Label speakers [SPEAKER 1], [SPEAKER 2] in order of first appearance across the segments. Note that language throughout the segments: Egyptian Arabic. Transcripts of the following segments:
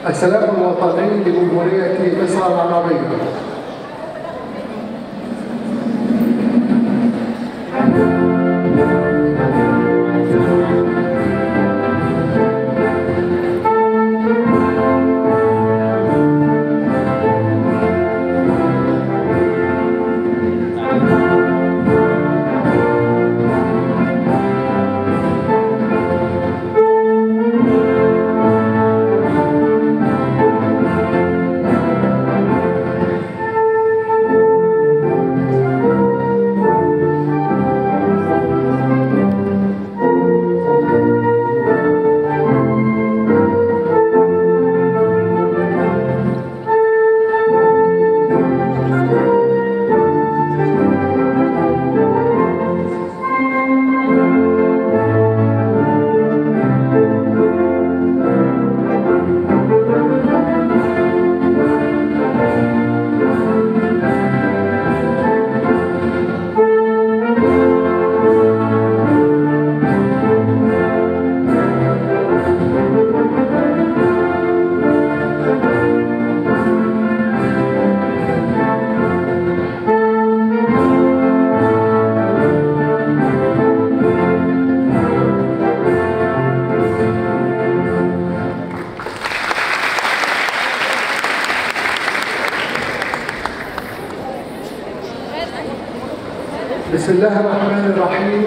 [SPEAKER 1] السلام الوطني لجمهورية مصر العربية بسم الله الرحمن الرحيم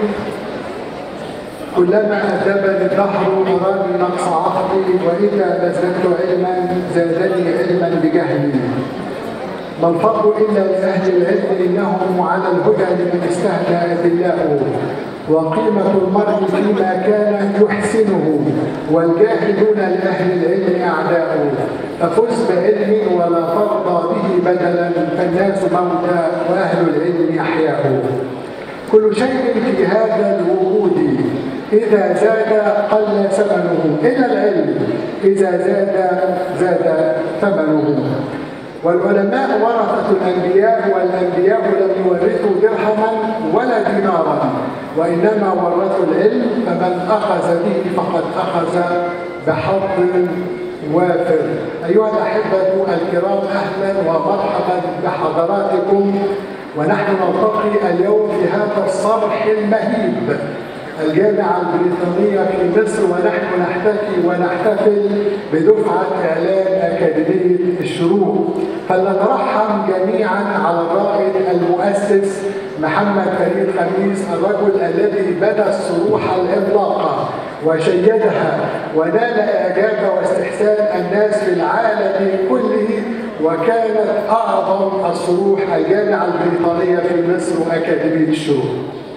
[SPEAKER 1] كلما أدبني الدهر أراني نقص عقلي وإذا بذلت علما زادني علما بجهلي ما الفضل إلا لأهل العلم إنهم على الهدى لمن استهدى أدلاؤه وقيمة المرء فيما كان يحسنه والجاهلون لأهل العلم أعداؤه ففز بعلم ولا ترضى به بدلا فالناس موتى وأهل العلم أحياء كل شيء في هذا الوجود إذا زاد قل ثمنه إلا العلم إذا زاد زاد ثمنه والعلماء ورثة الأنبياء والأنبياء لم يورثوا درهما ولا دينارا وإنما ورثوا العلم فمن أخذ به فقد أخذ بحظ وافر أيها الأحبة الكرام أهلا ومرحبا بحضراتكم ونحن نلتقي اليوم في هذا الصرح المهيب الجامعة البريطانية في مصر ونحن نحتفي ونحتفل بدفعة إعلان أكاديمية الشروق فلنترحم جميعا على الرائد المؤسس محمد فريد خميس الرجل الذي بنى الصروح العملاقة وشيدها ونال إعجاب واستحسان الناس في العالم كله وكانت أعظم الصروح الجامعة البريطانية في مصر أكاديمية الشروق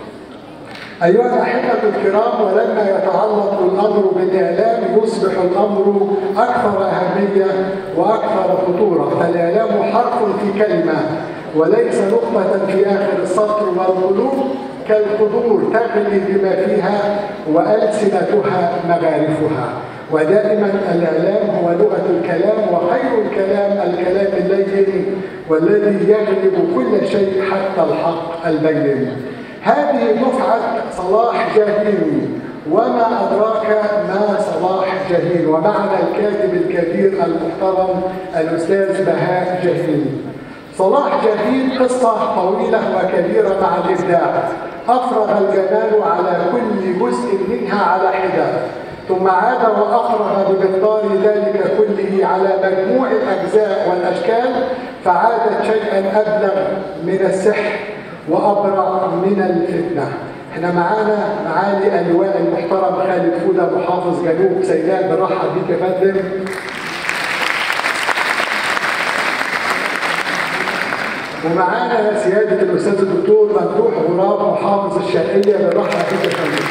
[SPEAKER 1] أيها الأحبة الكرام ولما يتعلق الأمر بالإعلام يصبح الأمر أكثر أهمية وأكثر خطورة فالإعلام حرف في كلمة وليس نقطة في آخر السطر والقلوب كالقدور تغلي بما فيها وألسنتها مغارفها ودائما الإعلام هو لغة الكلام وخير الكلام الكلام اللين والذي يغلب كل شيء حتى الحق البين هذه دفعة صلاح جاهين وما أدراك ما صلاح جاهين ومعنا الكاتب الكبير المحترم الأستاذ بهاء جاهين صلاح جاهين قصة طويلة وكبيرة مع الإبداع أفرغ الجمال على كل جزء منها على حدة ثم عاد وأفرغ بمقدار ذلك كله على مجموع الأجزاء والأشكال فعادت شيئا أبلغ من السحر وأبرع من الفتنة احنا معانا معالي اللواء المحترم خالد فودة محافظ جنوب سيناء بنرحب بيك يا فندم ومعانا سيادة الأستاذ الدكتور ممدوح غراب محافظ الشرقية بنرحب بيك يا فندم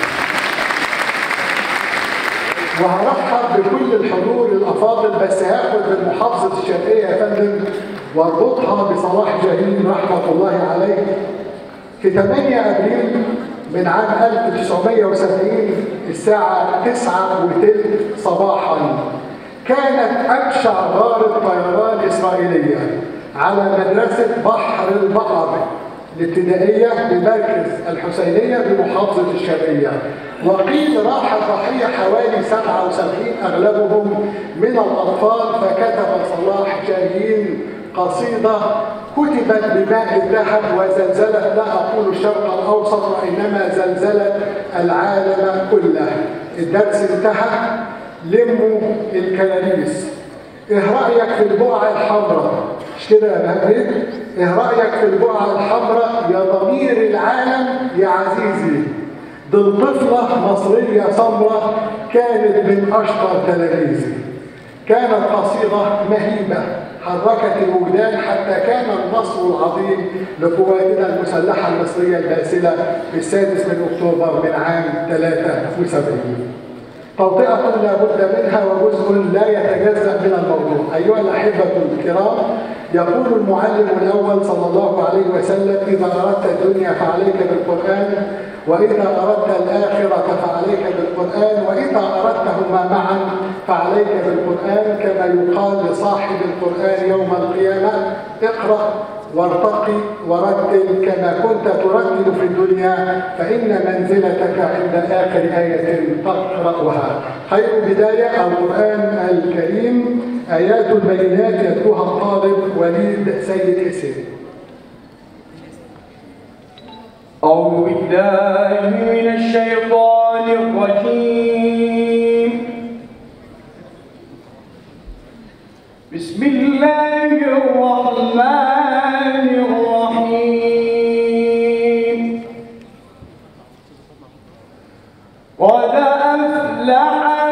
[SPEAKER 1] وهرحب بكل الحضور الافاضل بس هاخد من محافظه الشرقيه يا فندم واربطها بصلاح جاهين رحمه الله عليه في 8 ابريل من عام 1970 الساعه 9 وثلث صباحا كانت ابشع غاره طيران اسرائيليه على مدرسه بحر البقر الابتدائية بمركز الحسينية بمحافظة الشرقية وقيل راح الضحية حوالي 77 أغلبهم من الأطفال فكتب صلاح جاهين قصيدة كتبت بماء الذهب وزلزلت لا أقول الشرق الأوسط وإنما زلزلت العالم كله الدرس انتهى لموا الكراريس ايه رأيك في البقعة الحمراء مش كده يا مهدي ايه رأيك في البقعة الحمراء يا ضمير العالم يا عزيزي دي الطفلة مصرية سمراء كانت من أشطر تلاميذي كانت قصيدة مهيبة حركت الوجدان حتى كان النصر العظيم لقواتنا المسلحة المصرية الباسلة في السادس من أكتوبر من عام 73 توطئة لا بد منها وجزء لا يتجزأ من الموضوع أيها الأحبة الكرام يقول المعلم الأول صلى الله عليه وسلم إذا أردت الدنيا فعليك بالقرآن وإذا أردت الآخرة فعليك بالقرآن وإذا أردتهما معا فعليك بالقرآن كما يقال لصاحب القرآن يوم القيامة اقرأ وارتقي ورتل كما كنت ترتل في الدنيا فإن منزلتك عند آخر آية تقرأها خير بداية القرآن الكريم آيات البينات يتلوها الطالب وليد سيد حسين
[SPEAKER 2] أعوذ بالله من الشيطان الرجيم بسم الله الرحمن الرحيم قد أفلح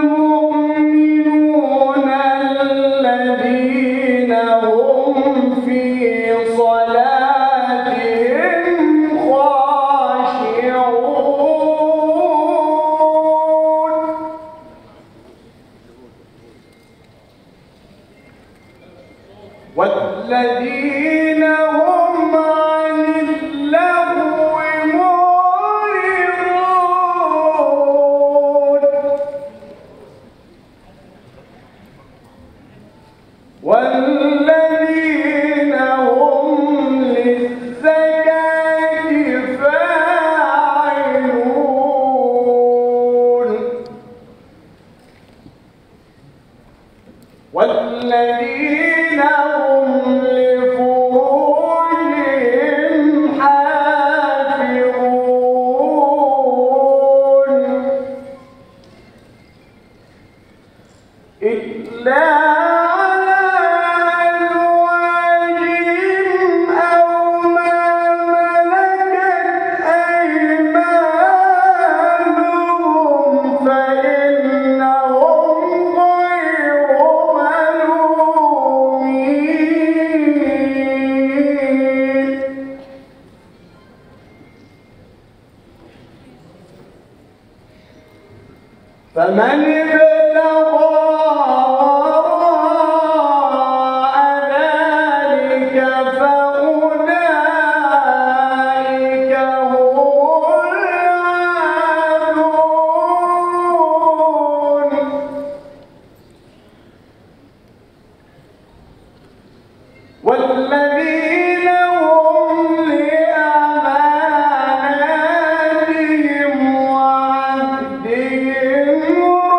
[SPEAKER 2] المؤمنون الذين هم في صلاتهم خاشعون والذين هم عن اللغو معرضون والذين هم للزكاة فاعلون والذين هم لفروجهم حافظون إلا على أزواجهم أو ما ملكت أيمانهم فإنهم غير ملومين فمن ابتغى وراء ذلك فأولئك هم العادون والذين هم لأماناتهم وعهدهم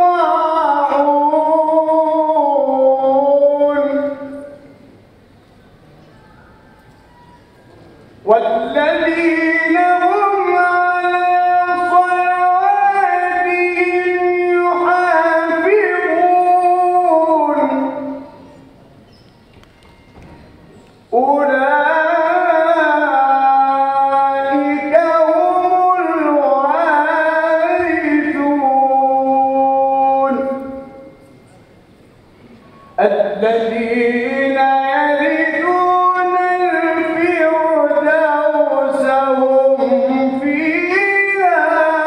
[SPEAKER 2] راعون والذين هم على صلواتهم يحافظون أولئك هم الوارثون الذين يرثون الفردوس هم فيها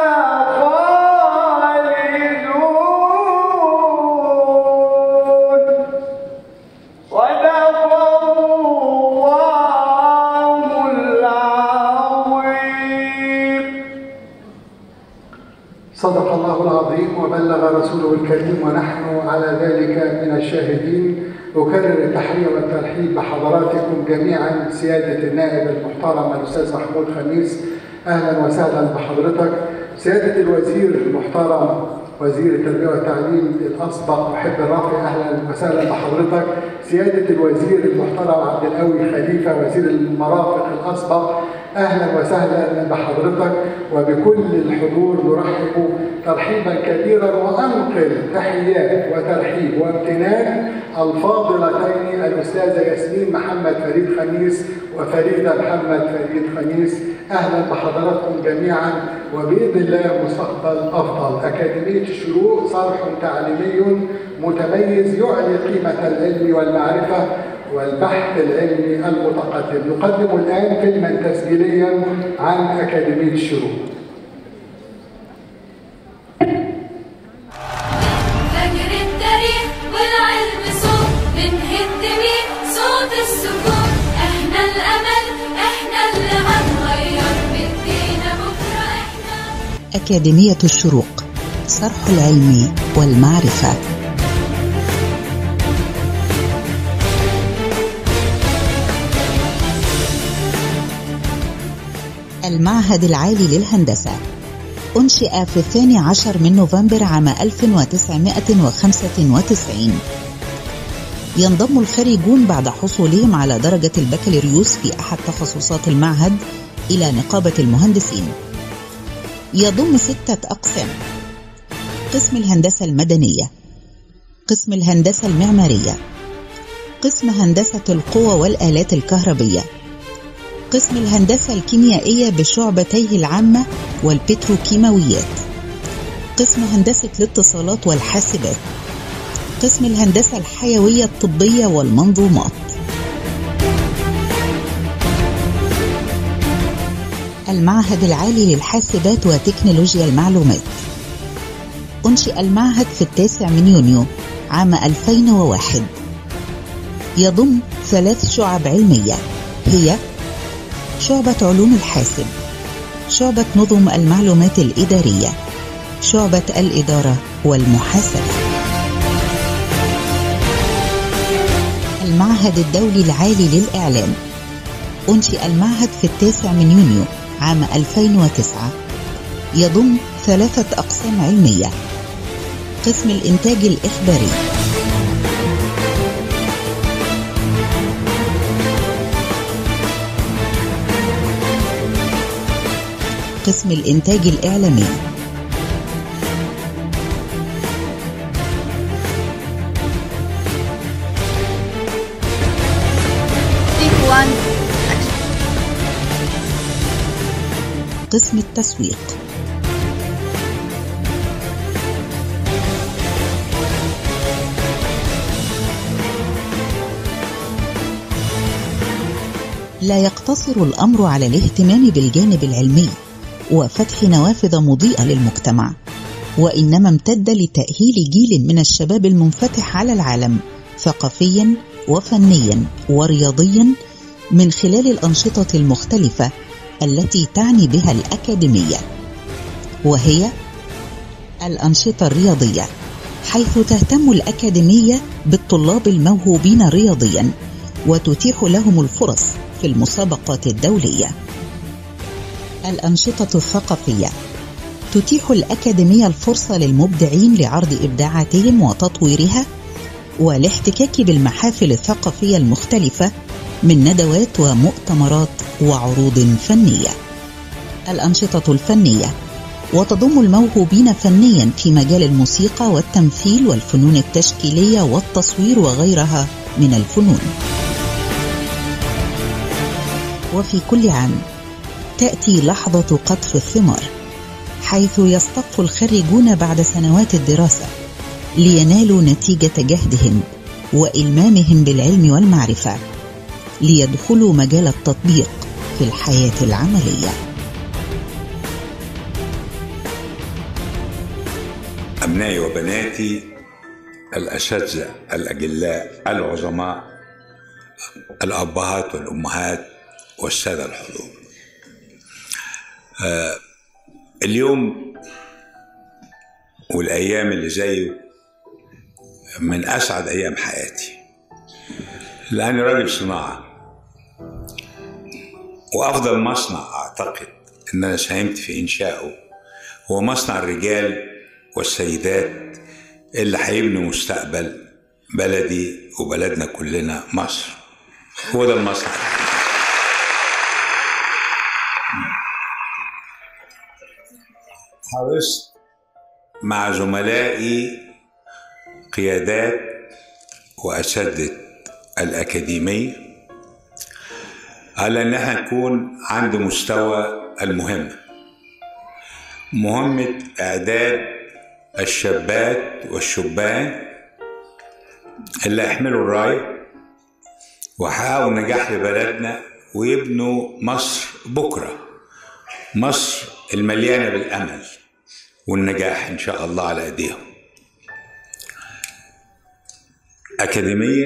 [SPEAKER 2] خالدون صدق الله العظيم
[SPEAKER 1] صدق الله العظيم وبلغ رسوله الكريم ونحن على ذلك من الشاهدين أكرر التحية والترحيب بحضراتكم جميعا سيادة النائب المحترم الأستاذ محمود خميس أهلا وسهلا بحضرتك سيادة الوزير المحترم وزير التربية والتعليم الأسبق محب الرافع أهلا وسهلا بحضرتك سيادة الوزير المحترم عبد القوي خليفة وزير المرافق الأسبق أهلا وسهلا بحضرتك وبكل الحضور نرحب ترحيبا كبيرا وأنقل تحيات وترحيب وامتنان الفاضلتين الأستاذة ياسمين محمد فريد خميس وفريدة محمد فريد خميس أهلا بحضراتكم جميعا وبإذن الله مستقبل أفضل أكاديمية الشروق صرح تعليمي متميز يعلي قيمة العلم والمعرفة والبحث العلمي المتقدم نقدم الآن فيلما تسجيليا عن أكاديمية الشروق
[SPEAKER 3] فجر التاريخ والعلم صوت بنهد بيه صوت السكون احنا الامل احنا اللي هنغير بايدينا بكره احنا
[SPEAKER 4] أكاديمية الشروق صرح العلم والمعرفة المعهد العالي للهندسة أنشئ في الثاني عشر من نوفمبر عام 1995 ينضم الخريجون بعد حصولهم على درجة البكالوريوس في أحد تخصصات المعهد إلى نقابة المهندسين يضم ستة أقسام قسم الهندسة المدنية قسم الهندسة المعمارية قسم هندسة القوى والآلات الكهربية قسم الهندسة الكيميائية بشعبتيه العامة والبتروكيماويات قسم هندسة الاتصالات والحاسبات قسم الهندسة الحيوية الطبية والمنظومات المعهد العالي للحاسبات وتكنولوجيا المعلومات أنشئ المعهد في التاسع من يونيو عام 2001 يضم ثلاث شعب علمية هي شعبة علوم الحاسب شعبة نظم المعلومات الإدارية شعبة الإدارة والمحاسبة المعهد الدولي العالي للإعلام أنشئ المعهد في التاسع من يونيو عام 2009 يضم ثلاثة أقسام علمية قسم الإنتاج الإخباري قسم الإنتاج الإعلامي
[SPEAKER 5] Take one.
[SPEAKER 4] قسم التسويق لا يقتصر الامر على الاهتمام بالجانب العلمي وفتح نوافذ مضيئه للمجتمع وانما امتد لتاهيل جيل من الشباب المنفتح على العالم ثقافيا وفنيا ورياضيا من خلال الانشطه المختلفه التي تعني بها الاكاديميه وهي الانشطه الرياضيه حيث تهتم الاكاديميه بالطلاب الموهوبين رياضيا وتتيح لهم الفرص في المسابقات الدوليه الانشطه الثقافيه تتيح الاكاديميه الفرصه للمبدعين لعرض ابداعاتهم وتطويرها والاحتكاك بالمحافل الثقافيه المختلفه من ندوات ومؤتمرات وعروض فنيه الانشطه الفنيه وتضم الموهوبين فنيا في مجال الموسيقى والتمثيل والفنون التشكيليه والتصوير وغيرها من الفنون وفي كل عام تاتي لحظه قطف الثمار حيث يصطف الخريجون بعد سنوات الدراسه لينالوا نتيجه جهدهم والمامهم بالعلم والمعرفه ليدخلوا مجال التطبيق في الحياه العمليه
[SPEAKER 6] أبنائي وبناتي الأساتذة الأجلاء العظماء الأبهات والأمهات والسادة الحضور آه، اليوم والأيام اللي زيه من أسعد أيام حياتي لأني راجل صناعة وأفضل مصنع أعتقد إن أنا ساهمت في إنشائه هو مصنع الرجال والسيدات اللي هيبنوا مستقبل بلدي وبلدنا كلنا مصر هو ده المصنع حرصت مع زملائي قيادات وأساتذة الأكاديمية على ان احنا نكون عند مستوى المهمه مهمه اعداد الشابات والشبان اللي يحملوا الرايه ويحققوا نجاح لبلدنا ويبنوا مصر بكره مصر المليانه بالامل والنجاح ان شاء الله على ايديهم اكاديميه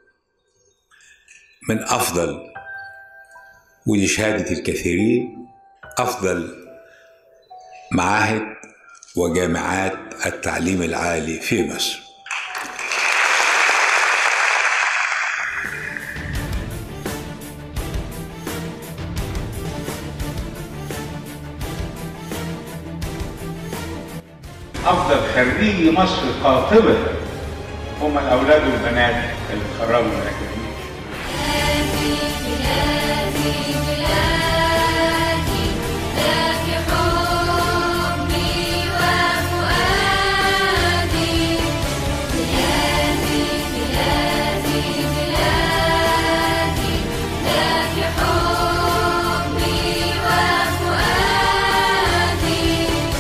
[SPEAKER 6] من افضل ودي شهادة الكثيرين أفضل معاهد وجامعات التعليم العالي في مصر
[SPEAKER 7] افضل خريجي مصر قاطبه هم الاولاد والبنات اللي اتخرجوا من الاكاديميه
[SPEAKER 3] بلادي بلادي لك حبي وفؤادي بلادي بلادي بلادي لك حبي وفؤادي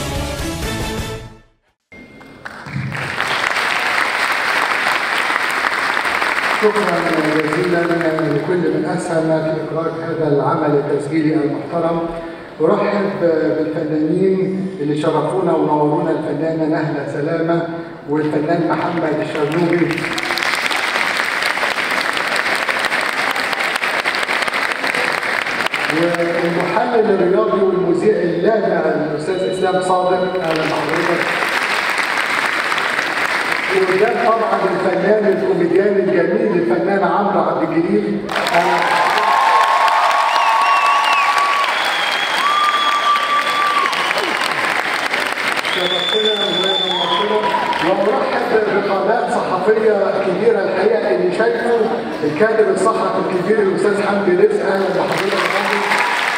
[SPEAKER 1] شكرا جزيلا لكل من اسهم في اخراج هذا العمل التسجيلي المحترم ارحب بالفنانين اللي شرفونا ونورونا الفنانه نهله سلامه والفنان محمد الشرنوبي والمحلل الرياضي والمذيع اللامع الاستاذ اسلام صادق اهلا بحضرتك وده طبعا الفنان الكوميديان الجميل الفنان عمرو عبد الجليل أنا- شرفتنا ونورتنا وارحب بقناه صحفيه كبيره الحقيقه اللي شايفه الكاتب الصحفي الكبير الاستاذ حمدي رزق اهلا بحضرتك يا فندم.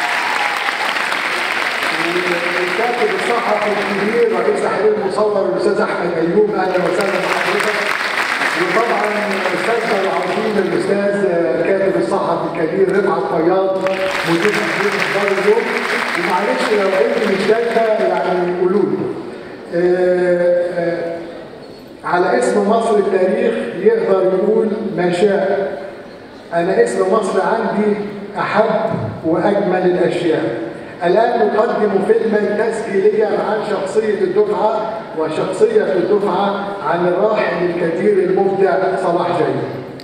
[SPEAKER 1] الكاتب الصحفي الكبير رئيس تحرير المصور الاستاذ احمد ايوب اهلا وسهلا بحضرتك وطبعا استاذنا العظيم الاستاذ الكاتب الصحفي الكبير رفعت فياض مدير تحرير اخبار اليوم ومعلش لو انت مش شايفه يعني قولوا لي آه، آه، على اسم مصر التاريخ يقدر يقول ما شاء أنا اسم مصر عندي أحب وأجمل الأشياء الآن نقدم فيلما تسجيليا عن شخصية الدفعة وشخصية الدفعة عن الراحل الكثير المبدع صلاح جاي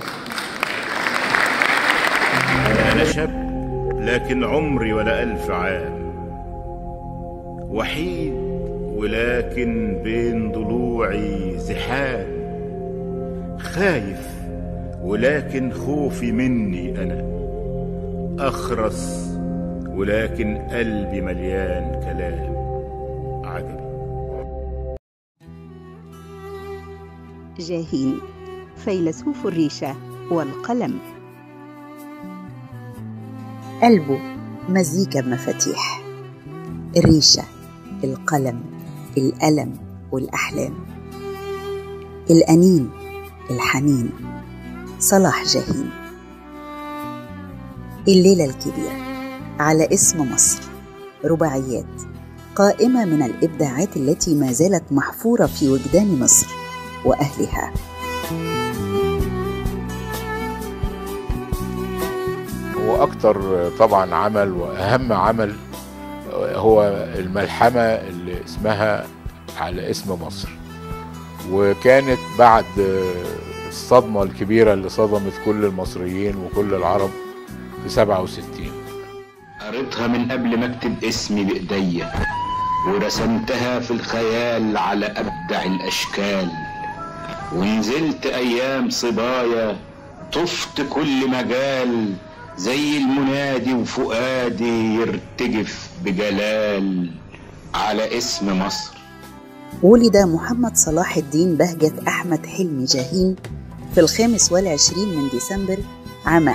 [SPEAKER 8] أنا شاب لكن عمري ولا ألف عام وحيد ولكن بين ضلوعي زحام خايف ولكن خوفي مني أنا أخرس ولكن قلبي مليان كلام عجبي
[SPEAKER 4] جاهين فيلسوف الريشة والقلم قلبه مزيكا بمفاتيح الريشة القلم الألم والأحلام الأنين الحنين صلاح جاهين الليلة الكبيرة على اسم مصر رباعيات قائمة من الإبداعات التي ما زالت محفورة في وجدان مصر وأهلها
[SPEAKER 9] هو أكتر طبعا عمل وأهم عمل هو الملحمة اللي اسمها على اسم مصر وكانت بعد الصدمة الكبيرة اللي صدمت كل المصريين وكل العرب في 67
[SPEAKER 10] قريتها من قبل ما اكتب اسمي بايديا ورسمتها في الخيال على ابدع الاشكال ونزلت ايام صبايا طفت كل مجال زي المنادي وفؤادي يرتجف بجلال على اسم مصر
[SPEAKER 4] ولد محمد صلاح الدين بهجة أحمد حلمي جاهين في الخامس والعشرين من ديسمبر عام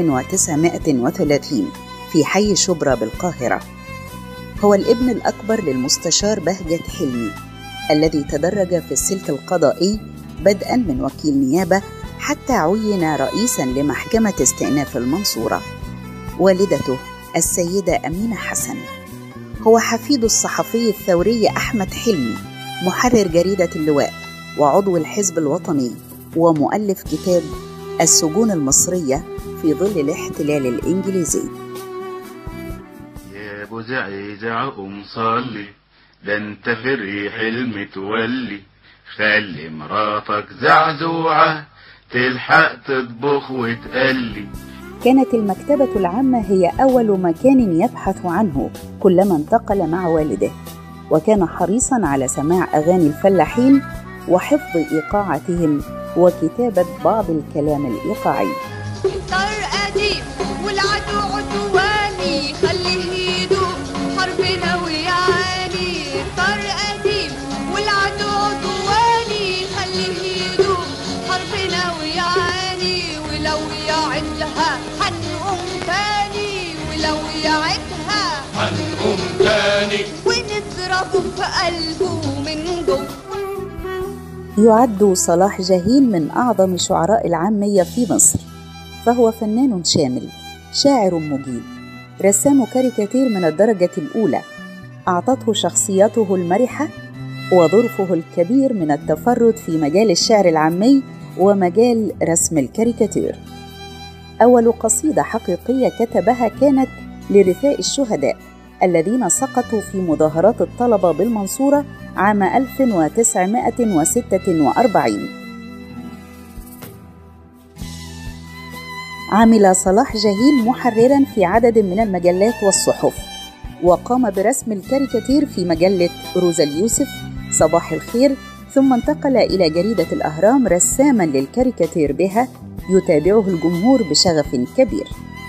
[SPEAKER 4] 1930 في حي شبرا بالقاهرة هو الابن الأكبر للمستشار بهجة حلمي الذي تدرج في السلك القضائي بدءا من وكيل نيابة حتى عين رئيسا لمحكمة استئناف المنصورة والدته السيدة أمينة حسن هو حفيد الصحفي الثوري أحمد حلمي محرر جريدة اللواء وعضو الحزب الوطني ومؤلف كتاب السجون المصرية في ظل الاحتلال الإنجليزي
[SPEAKER 11] يا ابو زعزع قوم صلي ده انت في الريح المتولي خلي مراتك زعزوعة تلحق تطبخ وتقلي
[SPEAKER 4] كانت المكتبة العامة هي أول مكان يبحث عنه كلما انتقل مع والده وكان حريصا على سماع أغاني الفلاحين وحفظ إيقاعاتهم وكتابة بعض الكلام الإيقاعي
[SPEAKER 5] طار قديم والعدو عدواني خليه يدوق حربنا ويعاني طار قديم والعدو عدواني خليه يدوق حربنا ويعاني ولو يعدها هنقوم تاني ولو يعدها
[SPEAKER 11] هنقوم تاني
[SPEAKER 5] ونضربه في قلبه من جوه
[SPEAKER 4] يعد صلاح جاهين من أعظم شعراء العامية في مصر فهو فنان شامل شاعر مجيد رسام كاريكاتير من الدرجة الأولى أعطته شخصيته المرحة وظرفه الكبير من التفرد في مجال الشعر العامي ومجال رسم الكاريكاتير أول قصيدة حقيقية كتبها كانت لرثاء الشهداء الذين سقطوا في مظاهرات الطلبة بالمنصورة عام 1946 عمل صلاح جاهين محررا في عدد من المجلات والصحف وقام برسم الكاريكاتير في مجلة روزا اليوسف صباح الخير ثم انتقل إلى جريدة الأهرام رساما للكاريكاتير بها يتابعه الجمهور بشغف كبير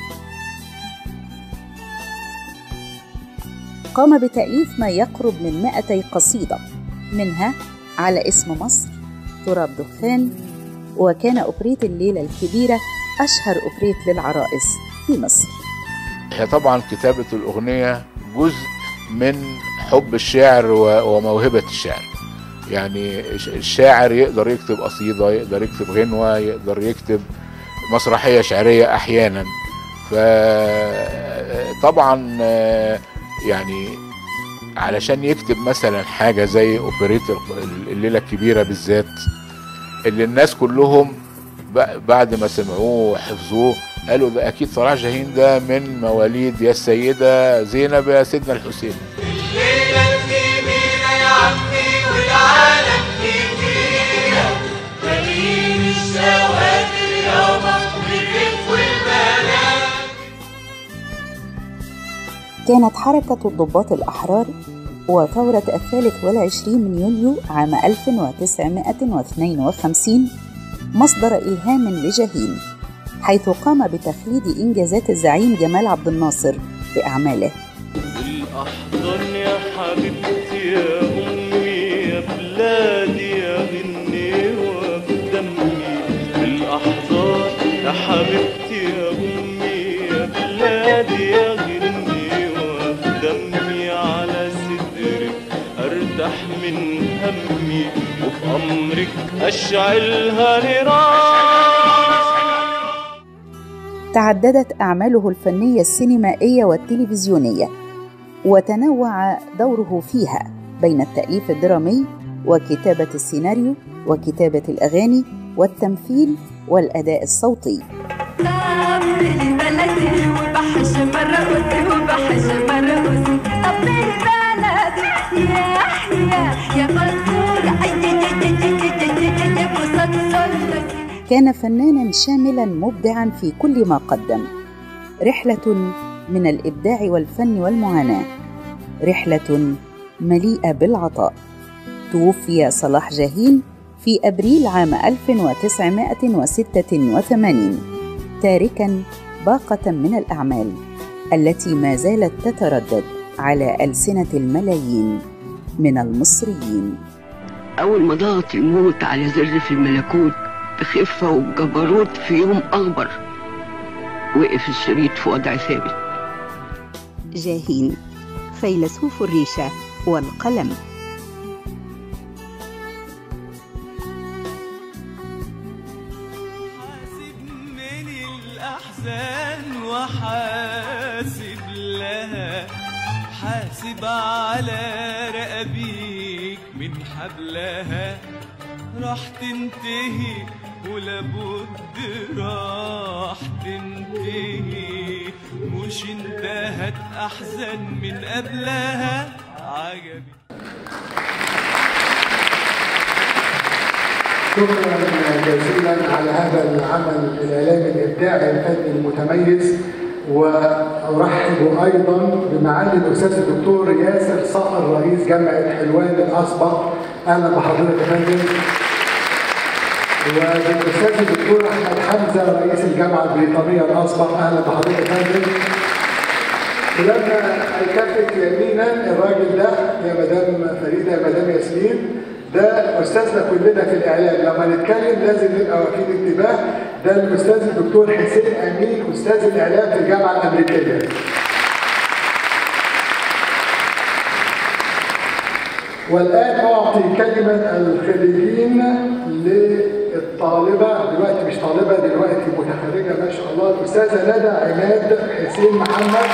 [SPEAKER 4] قام بتأليف ما يقرب من 200 قصيدة منها على اسم مصر تراب دخان وكان أوبريت الليلة الكبيرة أشهر أوبريت للعرائس في مصر
[SPEAKER 9] هي طبعا كتابة الأغنية جزء من حب الشعر و- وموهبة الشعر يعني الش- الشاعر يقدر يكتب قصيدة يقدر يكتب غنوة يقدر يكتب مسرحية شعرية أحيانا فطبعا يعني علشان يكتب مثلا حاجة زي أوبريت ال- الليلة الكبيرة بالذات اللي الناس كلهم ب- بعد ما سمعوه وحفظوه قالوا ده أكيد صلاح جاهين ده من مواليد يا السيدة زينب يا سيدنا الحسين
[SPEAKER 2] الليلة الكبيرة يا عمي والعالم كبيرة ملايين الشواتر يابا والريف والبنات
[SPEAKER 4] كانت حركة الضباط الأحرار وثورة الثالث والعشرين من يوليو عام 1952 مصدر إلهام لجاهين حيث قام بتخليد إنجازات الزعيم جمال عبد الناصر بأعماله
[SPEAKER 2] الأحضان يا حبيبتي يا أمي يا بلادي يا غنيوة في دمي الأحضان يا حبيبتي يا أمي يا بلادي يا غنيوة في دمي على صدرك أرتاح من همي وفي أمرك أشعلها نيران
[SPEAKER 4] تعددت أعماله الفنية السينمائية والتلفزيونية وتنوع دوره فيها بين التأليف الدرامي وكتابة السيناريو وكتابة الأغاني والتمثيل والأداء الصوتي
[SPEAKER 3] بلدي وبحش مرقص وبحش مرقص طب بلدي يا يا يا فلسطين
[SPEAKER 4] كان فنانا شاملا مبدعا في كل ما قدم رحلة من الإبداع والفن والمعاناة رحلة مليئة بالعطاء توفي صلاح جاهين في أبريل عام 1986 تاركا باقة من الأعمال التي ما زالت تتردد على ألسنة الملايين من المصريين
[SPEAKER 12] أول ما ضغط الموت على زر في الملكوت بخفة وبجبروت في يوم أخبر وقف الشريط في وضع ثابت
[SPEAKER 4] جاهين فيلسوف الريشة والقلم
[SPEAKER 2] الأحزان وحاسب لها حاسب على رقبيك من حبلها راح تنتهي ولابد راح تنتهي مش انتهت أحزن من قبلها عجبي
[SPEAKER 1] شكرا جزيلا على هذا العمل الاعلامي الابداعي الفني المتميز وارحب ايضا بمعالي الاستاذ الدكتور ياسر صقر رئيس جامعه حلوان الاسبق اهلا بحضرتك يا فندم والاستاذ الدكتور احمد حمزه رئيس الجامعه البريطانيه الاسبق اهلا بحضرتك يا فندم ولما الكفت يمينا الراجل ده يا مدام فريده يا مدام ياسمين ده استاذنا كلنا في الاعلام لما نتكلم لازم نبقى واخدين انتباه ده الاستاذ الدكتور حسين امين استاذ الاعلام في الجامعه الامريكيه والان اعطي كلمه الخريجين للطالبه دلوقتي مش طالبه دلوقتي متخرجه ما شاء الله الاستاذه ندى عماد حسين محمد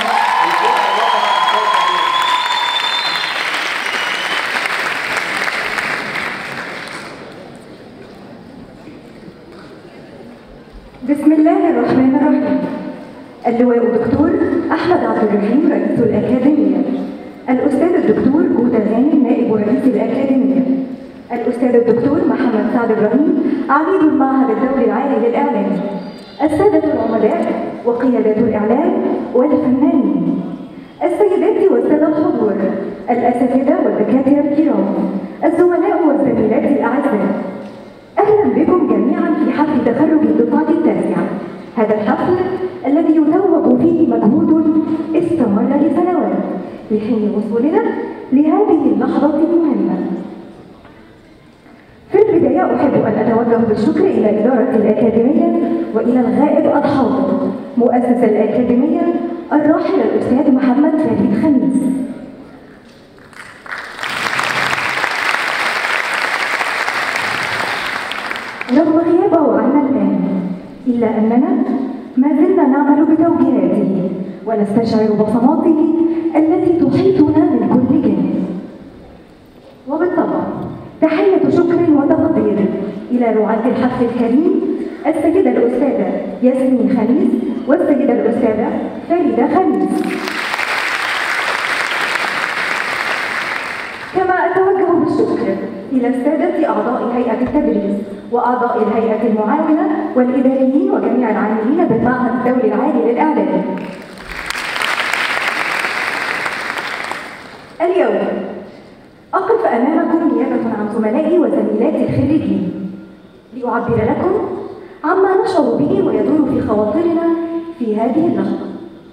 [SPEAKER 13] بسم الله الرحمن الرحيم اللواء دكتور أحمد عبد الرحيم رئيس الأكاديمية الأستاذ الدكتور جودة غانم نائب رئيس الأكاديمية الأستاذ الدكتور محمد سعد إبراهيم عميد المعهد الدولي العالي للإعلام السادة العملاء وقيادات الإعلام والفنانين السيدات والسادة الحضور الأساتذة والدكاترة الكرام الزملاء والزميلات الأعزاء أهلا بكم جميعا في حفل تخرج الدفعة التاسعة هذا الحفل الذي يتوج فيه مجهود استمر لسنوات لحين وصولنا لهذه اللحظة المهمة في البداية أحب أن أتوجه بالشكر إلى إدارة الأكاديمية وإلى الغائب الحاضر مؤسس الأكاديمية الراحل الأستاذ محمد فريد خميس رغم غيابه عنا الآن إلا أننا ما زلنا نعمل بتوجيهاته ونستشعر بصماته التي تحيطنا من كل جانب وبالطبع تحية شكر وتقدير إلى رعاة الحفل الكريم السيدة الأستاذة ياسمين خميس والسيدة الأستاذة فريدة خميس كما أتوجه بالشكر إلى السادة أعضاء هيئة التدريس وأعضاء الهيئة المعاونة والإداريين وجميع العاملين بالمعهد الدولي العالي للإعلام. اليوم أقف أمامكم نيابة عن زملائي وزميلاتي الخريجين لأعبر لكم عما نشعر به ويدور في خواطرنا في هذه اللحظة.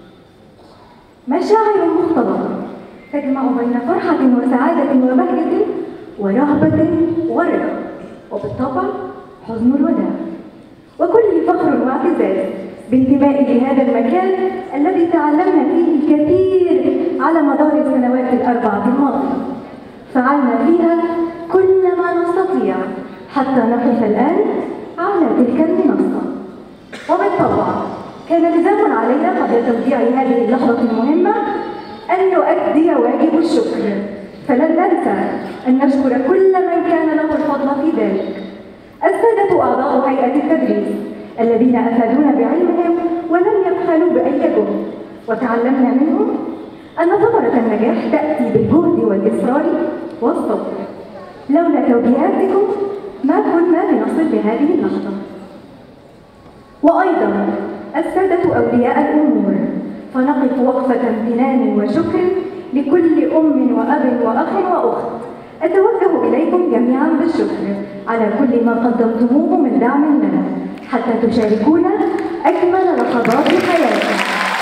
[SPEAKER 13] مشاعر مختلطة تجمع بين فرحة وسعادة وبهجة ورهبة ورضا وبالطبع حزن الوداع وكل فخر واعتزاز بانتمائي لهذا المكان الذي تعلمنا فيه الكثير على مدار السنوات الأربعة الماضية فعلنا فيها كل ما نستطيع حتى نقف الآن على تلك المنصة وبالطبع كان لزاما علينا قبل توديع هذه اللحظة المهمة أن نؤدي واجب الشكر فلن ننسى أن نشكر كل من كان له الفضل في ذلك السادة أعضاء هيئة التدريس الذين أفادونا بعلمهم ولم يبخلوا بأي جهد وتعلمنا منهم أن ثمرة النجاح تأتي بالجهد والإصرار والصبر لولا توجيهاتكم ما كنا لنصل لهذه اللحظة وأيضا السادة أولياء الأمور فنقف وقفة امتنان وشكر لكل أم وأب وأخ وأخت أتوجه إليكم جميعا بالشكر على كل ما قدمتموه من دعم لنا حتى تشاركونا أجمل لحظات حياتنا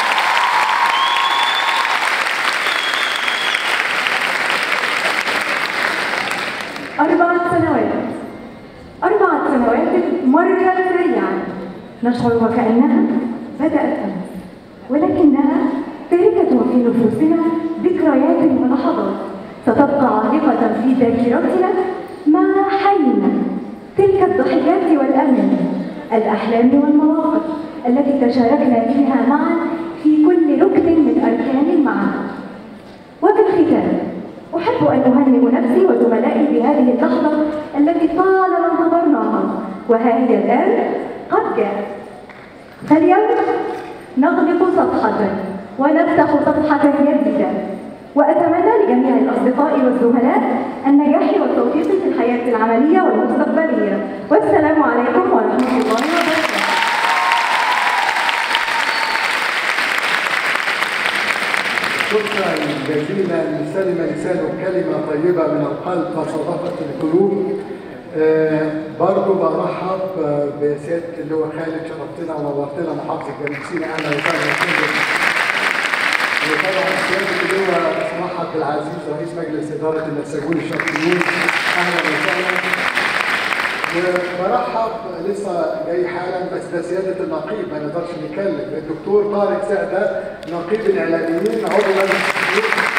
[SPEAKER 13] أربعة سنوات أربعة سنوات مرت سريعا نشعر وكأنها بدأت أمس ولكنها تاركة في نفوسنا ذكريات ولحظات ستبقى عالقة في ذاكرتنا ما حينا تلك الضحكات والأمل الأحلام والمواقف التي تشاركنا فيها معا في كل ركن من أركان المعهد وفي الختام أحب أن أهنئ نفسي وزملائي بهذه اللحظة التي طالما انتظرناها وها هي الآن قد جاءت فاليوم نغلق صفحة ونفتح صفحة جديدة وأتمنى لجميع الأصدقاء والزملاء النجاح والتوفيق في الحياة العملية والمستقبلية والسلام عليكم ورحمة الله وبركاته
[SPEAKER 1] شكرا جزيلا سلم لسانه كلمة طيبة من القلب فصدقت القلوب آه برضو برحب آه، بسيادة اللي هو خالد شرفتنا ونورتنا محافظة جنوب سيناء أهلا وسهلا فيك. وطبعا سيادة اللي هو صلاح عبد العزيز رئيس مجلس إدارة النساجون الشرقيين أهلا وسهلا وبرحب لسه جاي حالا بس ده سياده النقيب ما نقدرش نتكلم الدكتور طارق سعده نقيب الاعلاميين عضو مجلس الشيوخ.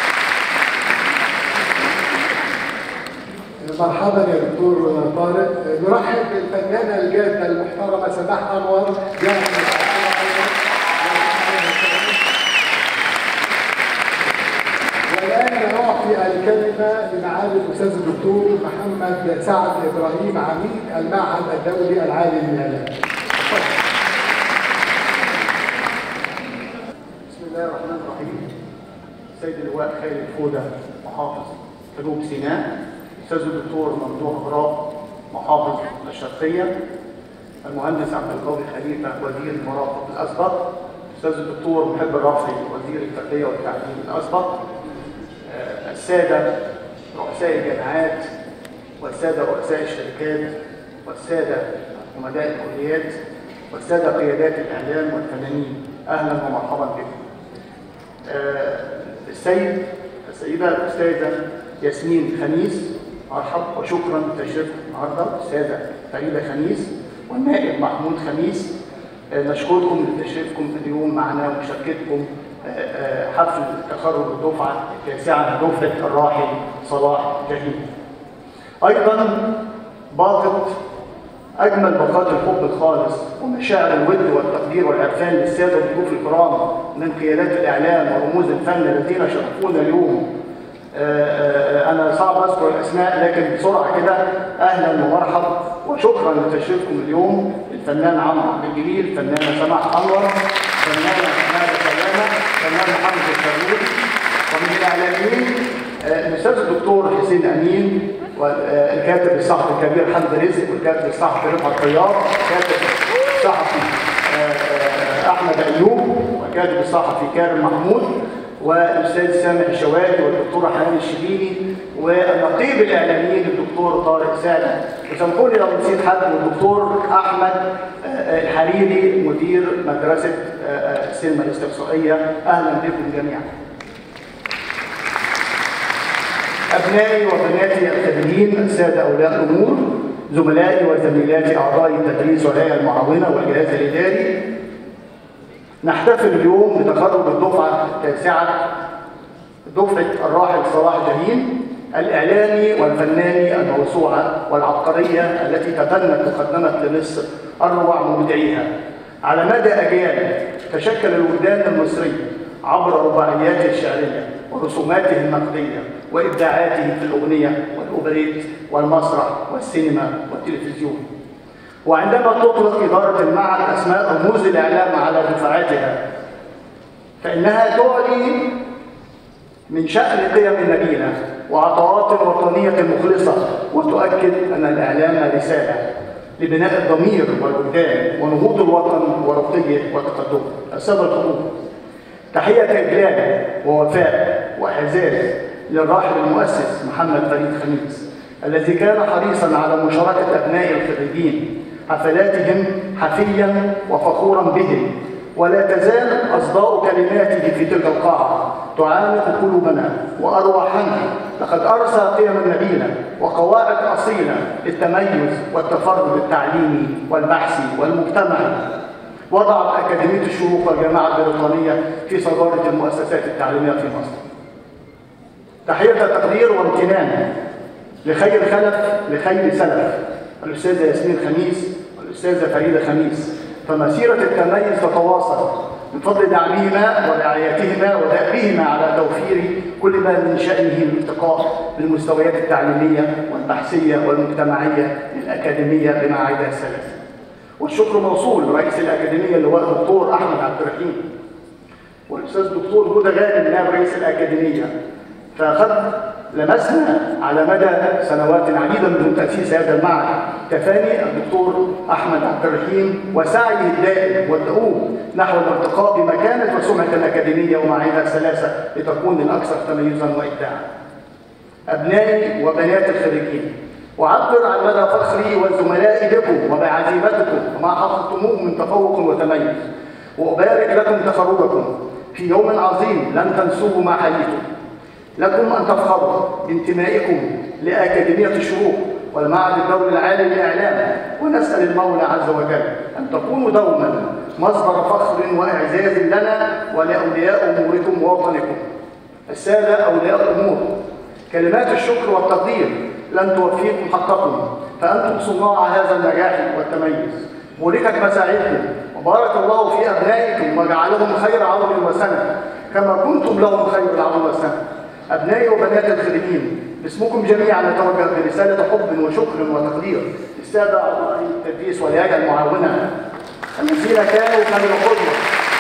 [SPEAKER 1] مرحبا يا دكتور طارق نرحب بالفنانه الجاده المحترمه سماح انور جاءت من والآن نعطي الكلمة لمعالي الأستاذ الدكتور محمد سعد إبراهيم عميد المعهد الدولي العالي للإعلام.
[SPEAKER 14] بسم الله الرحمن الرحيم سيد اللواء خالد فودة محافظ جنوب سيناء استاذ الدكتور ممدوح غراب محافظ الشرقيه المهندس عبد القوي خليفه وزير المرافق الاسبق استاذ الدكتور محب الرافعي وزير التربيه والتعليم الاسبق آه، الساده رؤساء الجامعات والساده رؤساء الشركات والساده عمداء الكليات والساده قيادات الاعلام والفنانين اهلا ومرحبا بكم. آه، السيد السيده الاستاذه ياسمين خميس مرحب وشكرا لتشريفكم النهارده الساده فريده خميس والنائب محمود خميس آه، نشكركم لتشريفكم اليوم معنا ومشاركتكم آه، آه، حفل تخرج الدفعه التاسعه دفعه الراحل صلاح جهيم. ايضا باقت اجمل باقات الحب الخالص ومشاعر الود والتقدير والعرفان للساده الضيوف الكرام من قيادات الاعلام ورموز الفن الذين شرفونا اليوم آه، آه، انا صعب اذكر الاسماء لكن بسرعه كده اهلا ومرحب وشكرا لتشريفكم اليوم الفنان عمرو عبد الجليل الفنانه سماح انور الفنانه ماده سلامه الفنان محمد الفاروق ومن الاعلاميين آه، الاستاذ الدكتور حسين امين والكاتب الصحفي الكبير حمد رزق والكاتب الصحفي رفعت طيار كاتب الصحفي آه، آه، احمد ايوب والكاتب الصحفي كارم محمود والاستاذ سامح الشوالي والدكتوره حنان الشبيلي والنقيب الاعلاميين الدكتور طارق سالم وسامحوني لو نسيت حد والدكتور احمد آه، آه، الحريري مدير مدرسه آه، آه، السينما الاستقصائيه اهلا بكم جميعا. أبنائي وبناتي الخريجين السادة أولياء الأمور زملائي وزميلاتي أعضاء التدريس والهيئة المعاونة والجهاز الإداري نحتفل اليوم بتخرج الدفعة التاسعة دفعة الراحل صلاح جاهين الإعلامي والفناني الموسوعة والعبقرية التي تبنت وقدمت لمصر أروع مبدعيها على مدى أجيال تشكل الوجدان المصري عبر رباعياته الشعرية ورسوماته النقدية وإبداعاته في الأغنية والأوبريت والمسرح والسينما والتلفزيون وعندما تطلق إدارة المعهد أسماء رموز الإعلام على دفعاتها فإنها تعلي من شأن قيم النبيلة وعطاءات وطنية مخلصة وتؤكد أن الإعلام رسالة لبناء الضمير والوجدان ونهوض الوطن ورقيه وتقدمه. السادة الحضور تحية إجلال ووفاء وإعزاز للراحل المؤسس محمد فريد خميس الذي كان حريصا على مشاركة أبناء الخريجين حفلاتهم حفيا وفخورا بهم ولا تزال أصداء كلماته في تلك القاعة تعانق قلوبنا وأرواحنا لقد أرسى قيما نبيلة وقواعد أصيلة للتميز والتفرد التعليمي والبحثي والمجتمعي وضعت أكاديمية الشروق والجامعة البريطانية في صدارة المؤسسات التعليمية في مصر تحية تقدير وامتنان لخير خلف لخير سلف الأستاذة ياسمين خميس والأستاذة فريدة خميس فمسيرة التميز تتواصل من فضل دعمهما ورعايتهما ودأبهما على توفير كل ما من شأنه الارتقاء بالمستويات التعليمية والبحثية والمجتمعية للأكاديمية بمعاهدها الثلاثة. والشكر موصول لرئيس الأكاديمية اللواء الدكتور أحمد عبد الرحيم والأستاذ الدكتور هدى غانم نائب رئيس الأكاديمية فقد لمسنا على مدى سنوات عديدة من تأسيس هذا المعهد تفاني الدكتور أحمد عبد الرحيم وسعيه الدائم والدؤوب نحو الارتقاء بمكانة وسمعة الأكاديمية ومعاهدها الثلاثة لتكون الأكثر تميزا وإبداعا. أبنائي وبنات الخريجين وأعبر عن مدى فخري وزملائي بكم وبعزيمتكم وما حققتموه من تفوق وتميز وأبارك لكم تخرجكم في يوم عظيم لن تنسوه ما حييتم لكم أن تفخروا بانتمائكم لأكاديمية الشروق والمعهد الدولي العالي للإعلام ونسأل المولى عز وجل أن تكونوا دوما مصدر فخر وإعزاز لنا ولأولياء أموركم ووطنكم السادة أولياء الأمور كلمات الشكر والتقدير لن توفيكم حقكم فأنتم صناع هذا النجاح والتميز بوركت مساعيكم وبارك الله في أبنائكم وجعلهم خير عون وسنة كما كنتم لهم خير العون والسنة أبنائي وبنات الخريجين باسمكم جميعا نتوجه برسالة حب وشكر وتقدير للسادة أعضاء التدريس والهيئة المعاونة الذين كانوا خير قدوة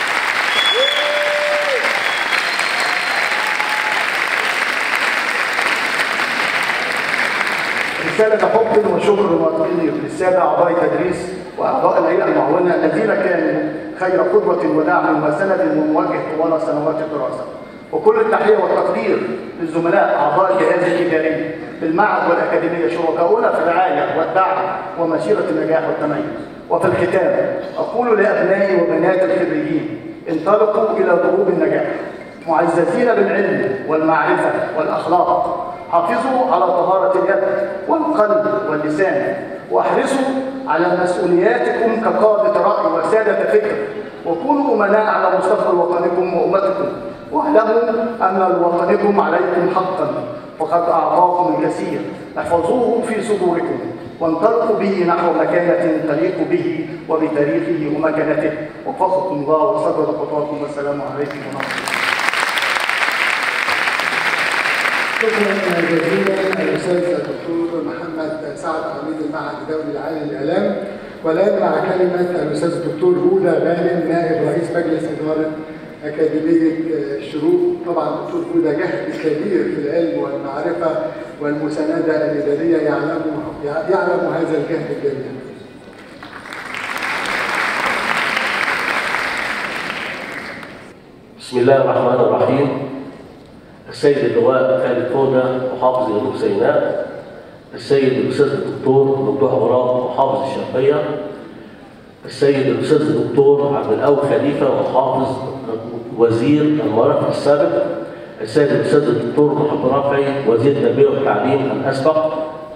[SPEAKER 14] رسالة حب وشكر وتقدير للسادة أعضاء التدريس وأعضاء الهيئة المعاونة الذين كانوا خير قدوة ودعم وسند وموجه طوال سنوات الدراسة وكل التحية والتقدير للزملاء أعضاء الجهاز الإداري بالمعهد والأكاديمية شركاؤنا في الرعاية والدعم ومسيرة النجاح والتميز وفي الختام أقول لأبنائي وبنات الخريجين انطلقوا إلى ضروب النجاح معززين بالعلم والمعرفة والأخلاق حافظوا على طهارة اليد والقلب واللسان واحرصوا على مسؤولياتكم كقادة رأي وسادة فكر وكونوا أمناء على مستقبل وطنكم وأمتكم واعلموا أن لوطنكم عليكم حقا وقد أعطاكم الكثير احفظوه في صدوركم وانطلقوا به نحو مكانة تليق به وبتاريخه ومكانته وفقكم الله وسدد خطاكم والسلام عليكم ورحمة الله
[SPEAKER 1] شكرا جزيلا الاستاذ الدكتور محمد سعد عميد المعهد الدولي العالي للاعلام والان مع كلمه الاستاذ الدكتور هدى غانم نائب رئيس مجلس اداره اكاديميه الشروق طبعا الدكتور هدى جهد كبير في العلم والمعرفه والمسانده الاداريه يعلم يعلم هذا الجهد الجميل
[SPEAKER 15] بسم الله الرحمن الرحيم السيد اللواء خالد فودة محافظ جنوب سيناء السيد الأستاذ الدكتور ممدوح غراب محافظ الشرقية السيد الأستاذ الدكتور عبد القوي خليفة محافظ وزير الموارد السابق السيد الأستاذ الدكتور محمد رافعي وزير التربية والتعليم الأسبق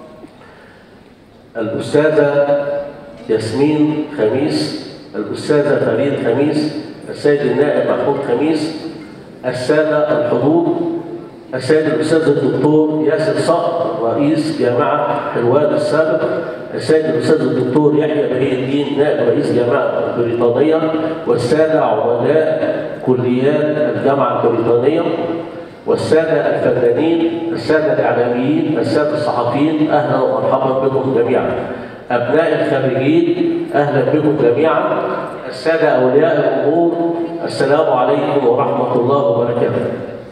[SPEAKER 15] الأستاذة ياسمين خميس الأستاذة فريد خميس السيد النائب محمود خميس السادة الحضور السيد الأستاذ الدكتور ياسر صقر رئيس جامعة حلوان السابق السيد الأستاذ الدكتور يحيى بهي الدين نائب رئيس جامعة البريطانية والسادة عمداء كليات الجامعة البريطانية والسادة الفنانين السادة الإعلاميين السادة الصحفيين أهلا ومرحبا بكم جميعا أبناء الخريجين أهلا بكم جميعا السادة أولياء الأمور السلام عليكم ورحمة الله وبركاته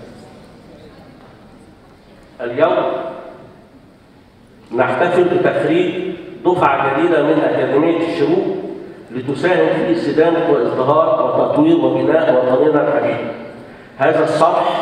[SPEAKER 15] اليوم نحتفل بتخريج دفعة جديدة من أكاديمية الشروق لتساهم في استدامة وازدهار وتطوير وبناء وطننا الحبيب. هذا الصرح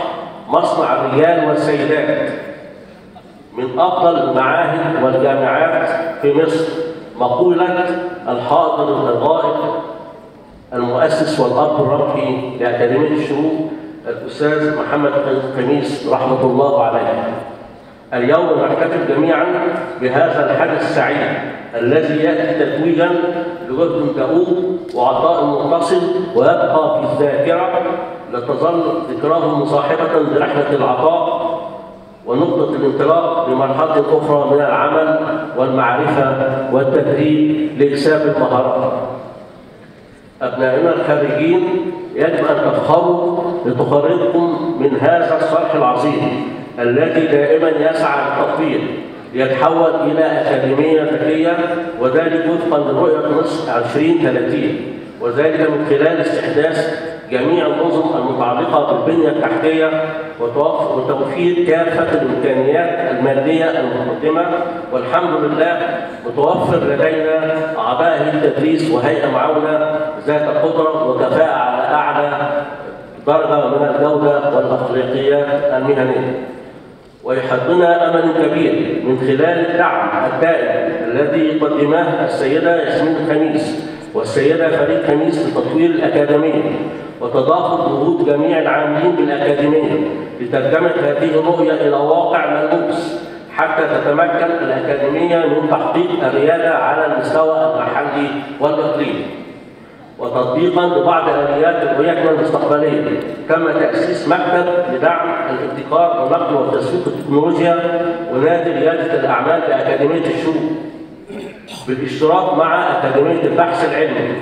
[SPEAKER 15] مصنع الرجال والسيدات من أفضل المعاهد والجامعات في مصر مقولة الحاضر الغائب المؤسس والأب الربي لأكاديمية الشروق الأستاذ محمد خميس رحمة الله عليه اليوم نحتفل جميعا بهذا الحدث السعيد الذي يأتي تتويجا لجهد دؤوب وعطاء متصل ويبقى في الذاكرة لتظل ذكراه مصاحبة برحلة العطاء ونقطة الانطلاق لمرحلة أخرى من العمل والمعرفة والتدريب لإكساب المهارات. أبنائنا الخارجين يجب أن تفخروا لتخرجكم من هذا الصرح العظيم الذي دائما يسعى للتطوير ليتحول إلى أكاديمية ذكية وذلك وفقا لرؤية مصر 2030 وذلك من خلال استحداث جميع النظم المتعلقة بالبنية التحتية وتوف- وتوفير كافة الإمكانيات المادية المتقدمة والحمد لله متوفر لدينا أعضاء هيئة التدريس وهيئة معاونة ذات قدرة وكفاءة على أعلى درجة من الجودة والأخلاقيات المهنية. ويحبنا أمل كبير من خلال الدعم الدائم الذي يقدماه السيدة ياسمين الخميس والسيدة فريد خميس لتطوير الأكاديمية وتضافر جهود جميع العاملين بالأكاديمية لترجمة هذه الرؤية إلى واقع ملموس حتى تتمكن الأكاديمية من تحقيق الريادة على المستوى المحلي والإقليمي. وتطبيقا لبعض اليات رؤيتنا المستقبليه كما تاسيس مكتب لدعم الابتكار ونقل وتسويق التكنولوجيا ونادي رياده الاعمال باكاديميه الشروق بالاشتراك مع اكاديميه البحث العلمي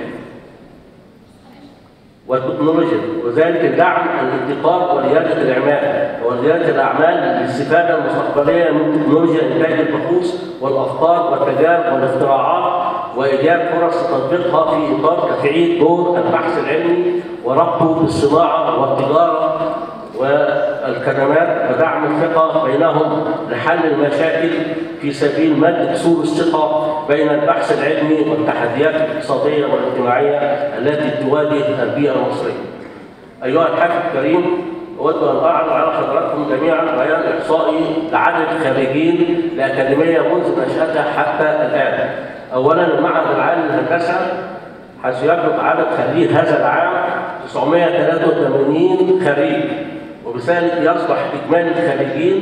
[SPEAKER 15] والتكنولوجيا وذلك دعم الابتكار ورياده الاعمال ورياده الاعمال للاستفاده المستقبليه من تكنولوجيا انتاج البحوث والافكار والتجارب والاختراعات وايجاد فرص تطبيقها في اطار تفعيل دور البحث العلمي وربطه بالصناعه والتجاره والخدمات ودعم الثقه بينهم لحل المشاكل في سبيل مد سور الثقه بين البحث العلمي والتحديات الاقتصاديه والاجتماعيه التي تواجه البيئه المصريه. ايها الحافظ الكريم اود ان اعرض على حضراتكم جميعا بيان احصائي لعدد الخريجين لاكاديميه منذ نشاتها حتى الان. اولا المعهد العالي للهندسه حيث يبلغ عدد خريج هذا العام 983 خريج وبذلك يصبح اجمالي الخريجين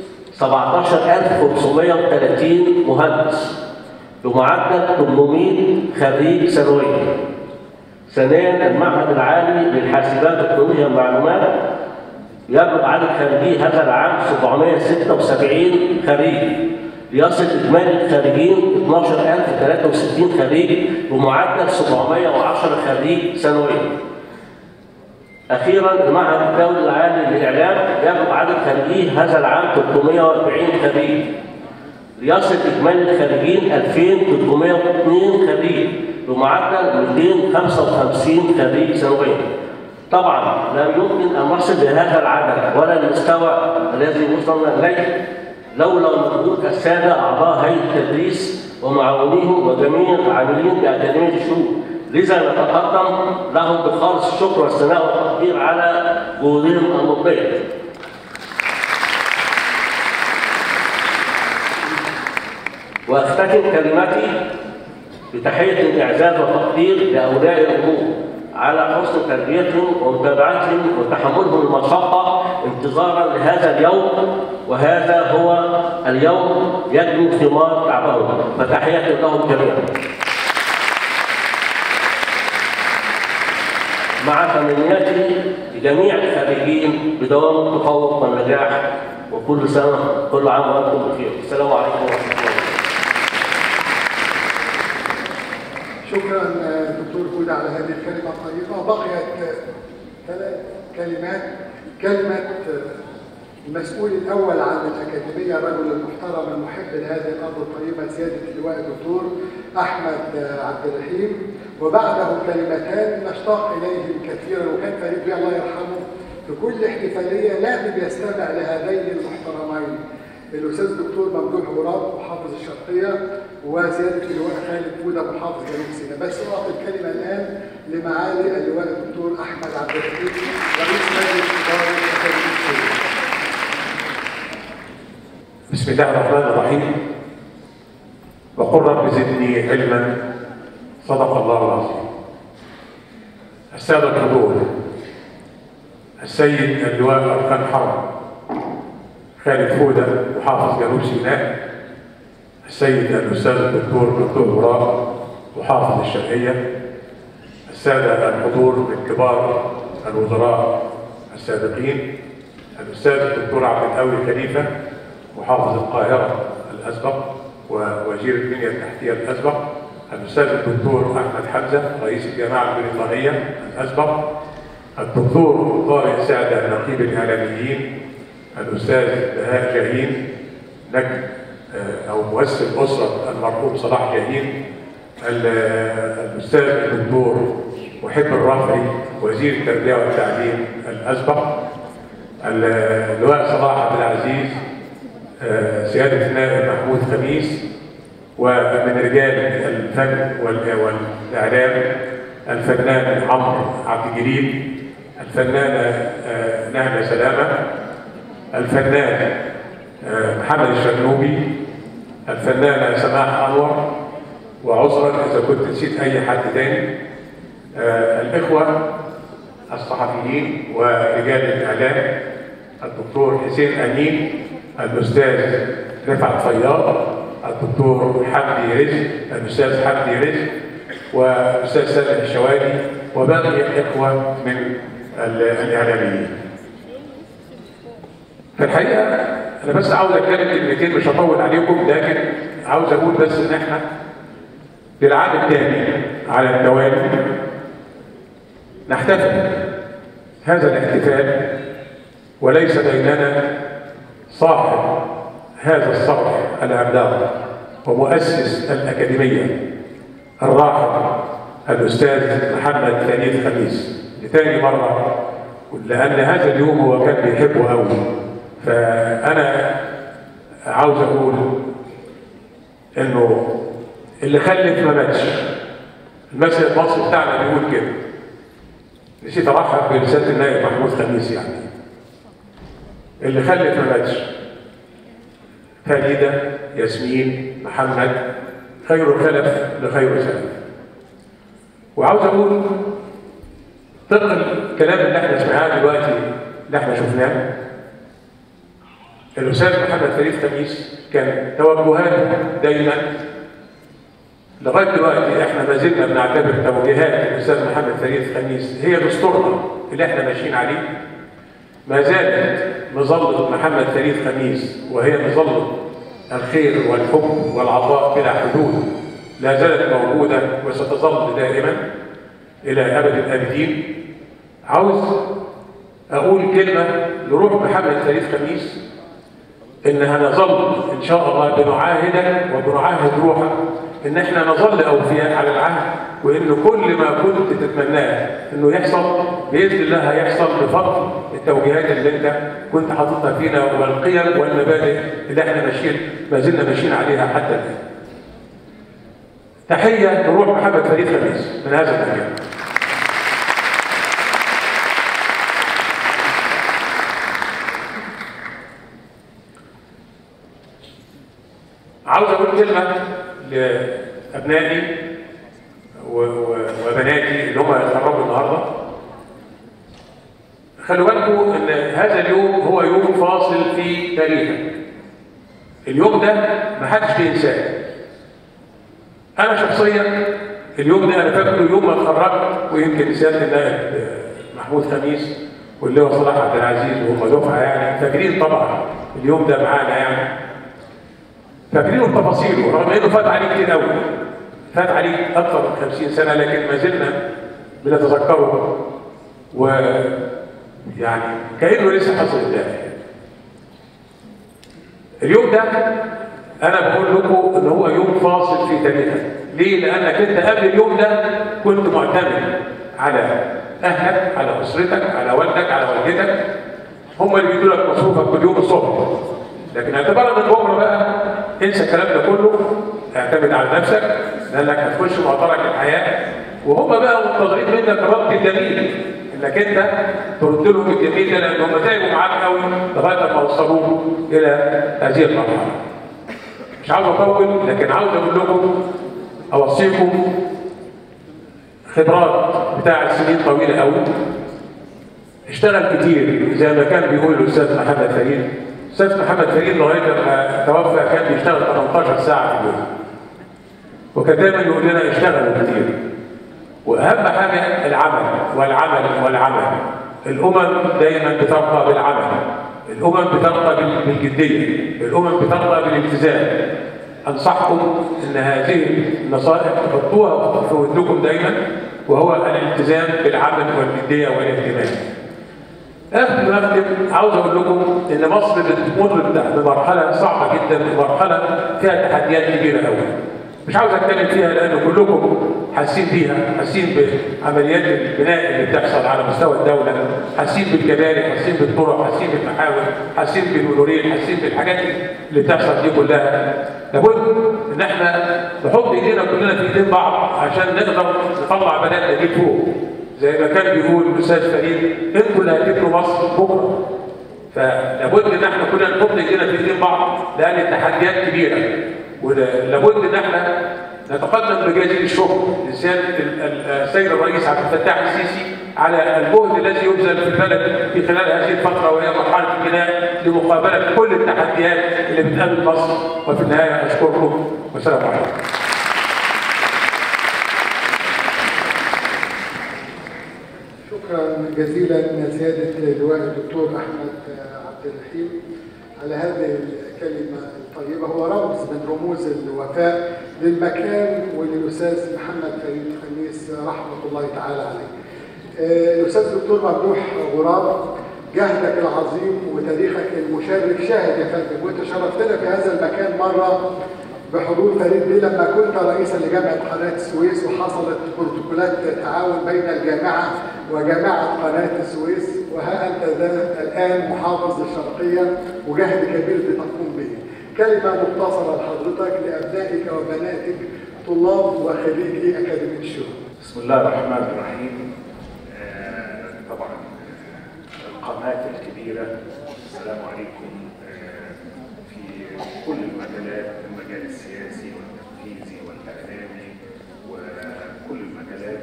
[SPEAKER 15] 17530 مهندس بمعدل 800 خريج سنويا. ثانيا المعهد العالي للحاسبات وتكنولوجيا المعلومات يبلغ عدد خريجي هذا العام 776 خريج ليصل اجمالي الخارجين 12063 خريج بمعدل 710 خريج سنويا. اخيرا المعهد الدولي العالي للاعلام يبلغ عدد خريجيه هذا العام 340 خريج ليصل اجمالي الخريجين 2302 خريج بمعدل 255 خريج سنويا. طبعا لا يمكن ان نصل لهذا العدد ولا المستوى الذي وصلنا اليه لولا مجهود الساده اعضاء هيئه التدريس ومعاونيهم وجميع العاملين باكاديميه الشروق لذا نتقدم لهم بخالص الشكر والثناء والتقدير على جهودهم المبدعه واختتم كلمتي بتحيه الاعزاز والتقدير لاولياء الامور على حسن تربيتهم ومتابعتهم وتحملهم المشقه انتظارا لهذا اليوم وهذا هو اليوم يجني ثمار تعبهم فتحيه لهم جميعا. مع تمنياتي لجميع الخريجين بدوام التفوق والنجاح وكل سنه كل عام وانتم بخير السلام عليكم ورحمه الله
[SPEAKER 1] شكرا دكتور فودة على هذه الكلمة الطيبة بقيت ثلاث كلمات كلمة المسؤول الأول عن الأكاديمية الرجل المحترم المحب لهذه الأرض الطيبة سيادة اللواء الدكتور أحمد عبد الرحيم وبعده كلمتان نشتاق إليهم كثيرا وكان فريد الله يرحمه في كل احتفالية لازم يستمع لهذين المحترمين الاستاذ الدكتور ممدوح غراب محافظ الشرقيه وسياده اللواء خالد فوده محافظ جنوب سيناء بس اعطي الكلمه الان لمعالي اللواء الدكتور احمد عبد الحميد رئيس مجلس اداره اكاديميه الشروق
[SPEAKER 16] بسم الله الرحمن الرحيم وقل رب زدني علما صدق الله العظيم السادة الحضور السيد اللواء أركان حرب خالد فودة محافظ جنوب سيناء السيد الأستاذ الدكتور دكتور براء محافظ الشرقية السادة الحضور من كبار الوزراء السابقين الأستاذ الدكتور عبد القوي خليفة محافظ القاهرة الأسبق ووزير البنية التحتية الأسبق الأستاذ الدكتور أحمد حمزة رئيس الجامعة البريطانية الأسبق الدكتور طارق سعدة نقيب الإعلاميين الأستاذ بهاء جاهين نجم أو مؤسس أسرة المرحوم صلاح جاهين الأستاذ الدكتور محب الرافعي وزير التربية والتعليم الأسبق اللواء صلاح عبد العزيز سيادة النائب محمود خميس ومن رجال الفن والإعلام الفنان عمرو عبد الجليل الفنانة نهلة سلامة الفنان محمد الشرنوبي الفنانة سماح أنور وعذرا إذا كنت نسيت أي حد تاني الإخوة الصحفيين ورجال الإعلام الدكتور حسين أمين الأستاذ رفعت فياض الدكتور حمدي رزق الأستاذ حمدي رزق والأستاذ سامح الشوالي وباقي الإخوة من الإعلاميين. في الحقيقة أنا بس عاوز أتكلم كلمتين مش هطول عليكم لكن عاوز أقول بس إن إحنا للعام الثاني على التوالي نحتفل هذا الاحتفال وليس بيننا صاحب هذا الصرح العملاق ومؤسس الأكاديمية الراحل الأستاذ محمد فريد خميس لثاني مرة لأن هذا اليوم هو كان بيحبه قوي فأنا عاوز أقول إنه اللي خلف ما ماتش المثل المصري بتاعنا بيقول كده نسيت ارحب برساله النائب محمود خميس يعني اللي خلف ما ماتش فريده ياسمين محمد خير خلف لخير سلف وعاوز اقول طبق الكلام اللي احنا سمعناه دلوقتي اللي احنا شفناه الاستاذ محمد فريد خميس كان توجهاته دايما لغايه دلوقتي احنا ما زلنا بنعتبر توجيهات الاستاذ محمد فريد خميس هي دستورنا اللي احنا ماشيين عليه ما زالت مظله محمد فريد خميس وهي مظله الخير والحب والعطاء بلا حدود لا زالت موجوده وستظل دائما الى ابد الابدين عاوز اقول كلمه لروح محمد فريد خميس انها نظل ان شاء الله بنعاهدك وبنعاهد روحك ان احنا نظل اوفياء على العهد وان كل ما كنت تتمناه انه يحصل باذن الله هيحصل بفضل التوجيهات اللي انت كنت حاططها فينا والقيم والمبادئ اللي احنا ماشيين ما زلنا ماشيين عليها حتى الان. تحيه لروح محمد فريد خميس من هذا المكان. عاوز اقول كلمه لابنائي وبناتي اللي هم هيتخرجوا النهارده خلوا بالكم ان هذا اليوم هو يوم فاصل في تاريخك اليوم ده ما حدش بينساه انا شخصيا اليوم ده انا فاكره يوم ما اتخرجت ويمكن سياده النائب محمود خميس واللي هو صلاح عبد العزيز وهم دفعه يعني فاكرين طبعا اليوم ده معانا يعني فاكرين تفاصيله رغم انه فات عليه كتير قوي فات عليه اكثر من 50 سنه لكن ما زلنا بنتذكره ويعني كانه لسه حصل امبارح اليوم ده انا بقول لكم ان هو يوم فاصل في تاريخك ليه؟ لانك انت قبل اليوم ده كنت معتمد على اهلك على اسرتك على والدك على والدتك هم اللي بيدوا لك مصروفك كل يوم الصبح لكن اعتبارا من بكره بقى انسى الكلام ده كله اعتمد على نفسك لانك هتخش معترك الحياه وهم بقى منتظرين منك الرد الجميل انك انت ترد لهم الجميل ده لان هم تعبوا معاك قوي لغايه ما وصلوه الى هذه المرحله. مش عاوز اطول لكن عاوز اقول لكم اوصيكم خبرات بتاع سنين طويله قوي اشتغل كتير زي ما كان بيقول الاستاذ محمد فريد الاستاذ محمد فريد لغايه لما توفى كان بيشتغل 18 ساعه في اليوم وكان دايما يقول لنا اشتغلوا كتير واهم حاجه العمل والعمل والعمل الامم دايما بترقى بالعمل الامم بترقى بال- بالجديه الامم بترقى بالالتزام انصحكم ان هذه النصائح تحطوها في ودنكم دايما وهو الالتزام بالعمل والجديه والاهتمام قبل ما اختم عاوز اقول لكم ان مصر بتمر بمرحله صعبه جدا مرحله فيها تحديات كبيره قوي مش عاوز اتكلم فيها لان كلكم حاسين بيها حاسين بعمليات البناء اللي بتحصل على مستوى الدوله حاسين بالكباري حاسين بالطرق حاسين بالمحاور حاسين بالمرورين حاسين بالحاجات اللي بتحصل دي كلها لابد ان احنا نحط ايدينا كلنا في ايدين بعض عشان نقدر نطلع بلدنا دي فوق زي ما كان بيقول الاستاذ فريد انتوا اللي هتبنوا مصر بكره فلابد ان احنا كلنا نحط ايدينا في ايدين بعض لان التحديات كبيره ولابد ان احنا نتقدم بجزيل الشكر لسياده ال- ال- السيد الرئيس عبد الفتاح السيسي على الجهد الذي يبذل في البلد في خلال هذه الفتره وهي مرحله البناء لمقابله كل التحديات اللي بتقابل مصر وفي النهايه اشكركم والسلام عليكم.
[SPEAKER 1] شكرا جزيلا سيادة اللواء الدكتور أحمد عبد الرحيم على هذه الكلمة الطيبة هو رمز من رموز الوفاء للمكان وللأستاذ محمد فريد خميس رحمة الله تعالى عليه. آه، الأستاذ الدكتور ممدوح غراب جهدك العظيم وتاريخك المشرف شاهد يا فندم وانت شرفتنا في هذا المكان مرة بحضور فريد بيه لما كنت رئيسا لجامعة قناة السويس وحصلت بروتوكولات تعاون بين الجامعة وجامعة قناة السويس وها أنت ذا الآن محافظ الشرقية وجهد كبير بتقوم به. كلمة مختصرة لحضرتك لأبنائك وبناتك طلاب وخريجي أكاديمية الشؤون.
[SPEAKER 17] بسم الله الرحمن الرحيم آه، طبعا آه، القامات الكبيرة السلام عليكم آه، في كل المجالات المجال السياسي والتنفيذي والإعلامي وكل المجالات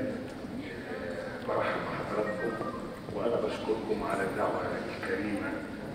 [SPEAKER 17] آه، برحب بحضراتكم وأنا بشكركم على الدعوة الكريمة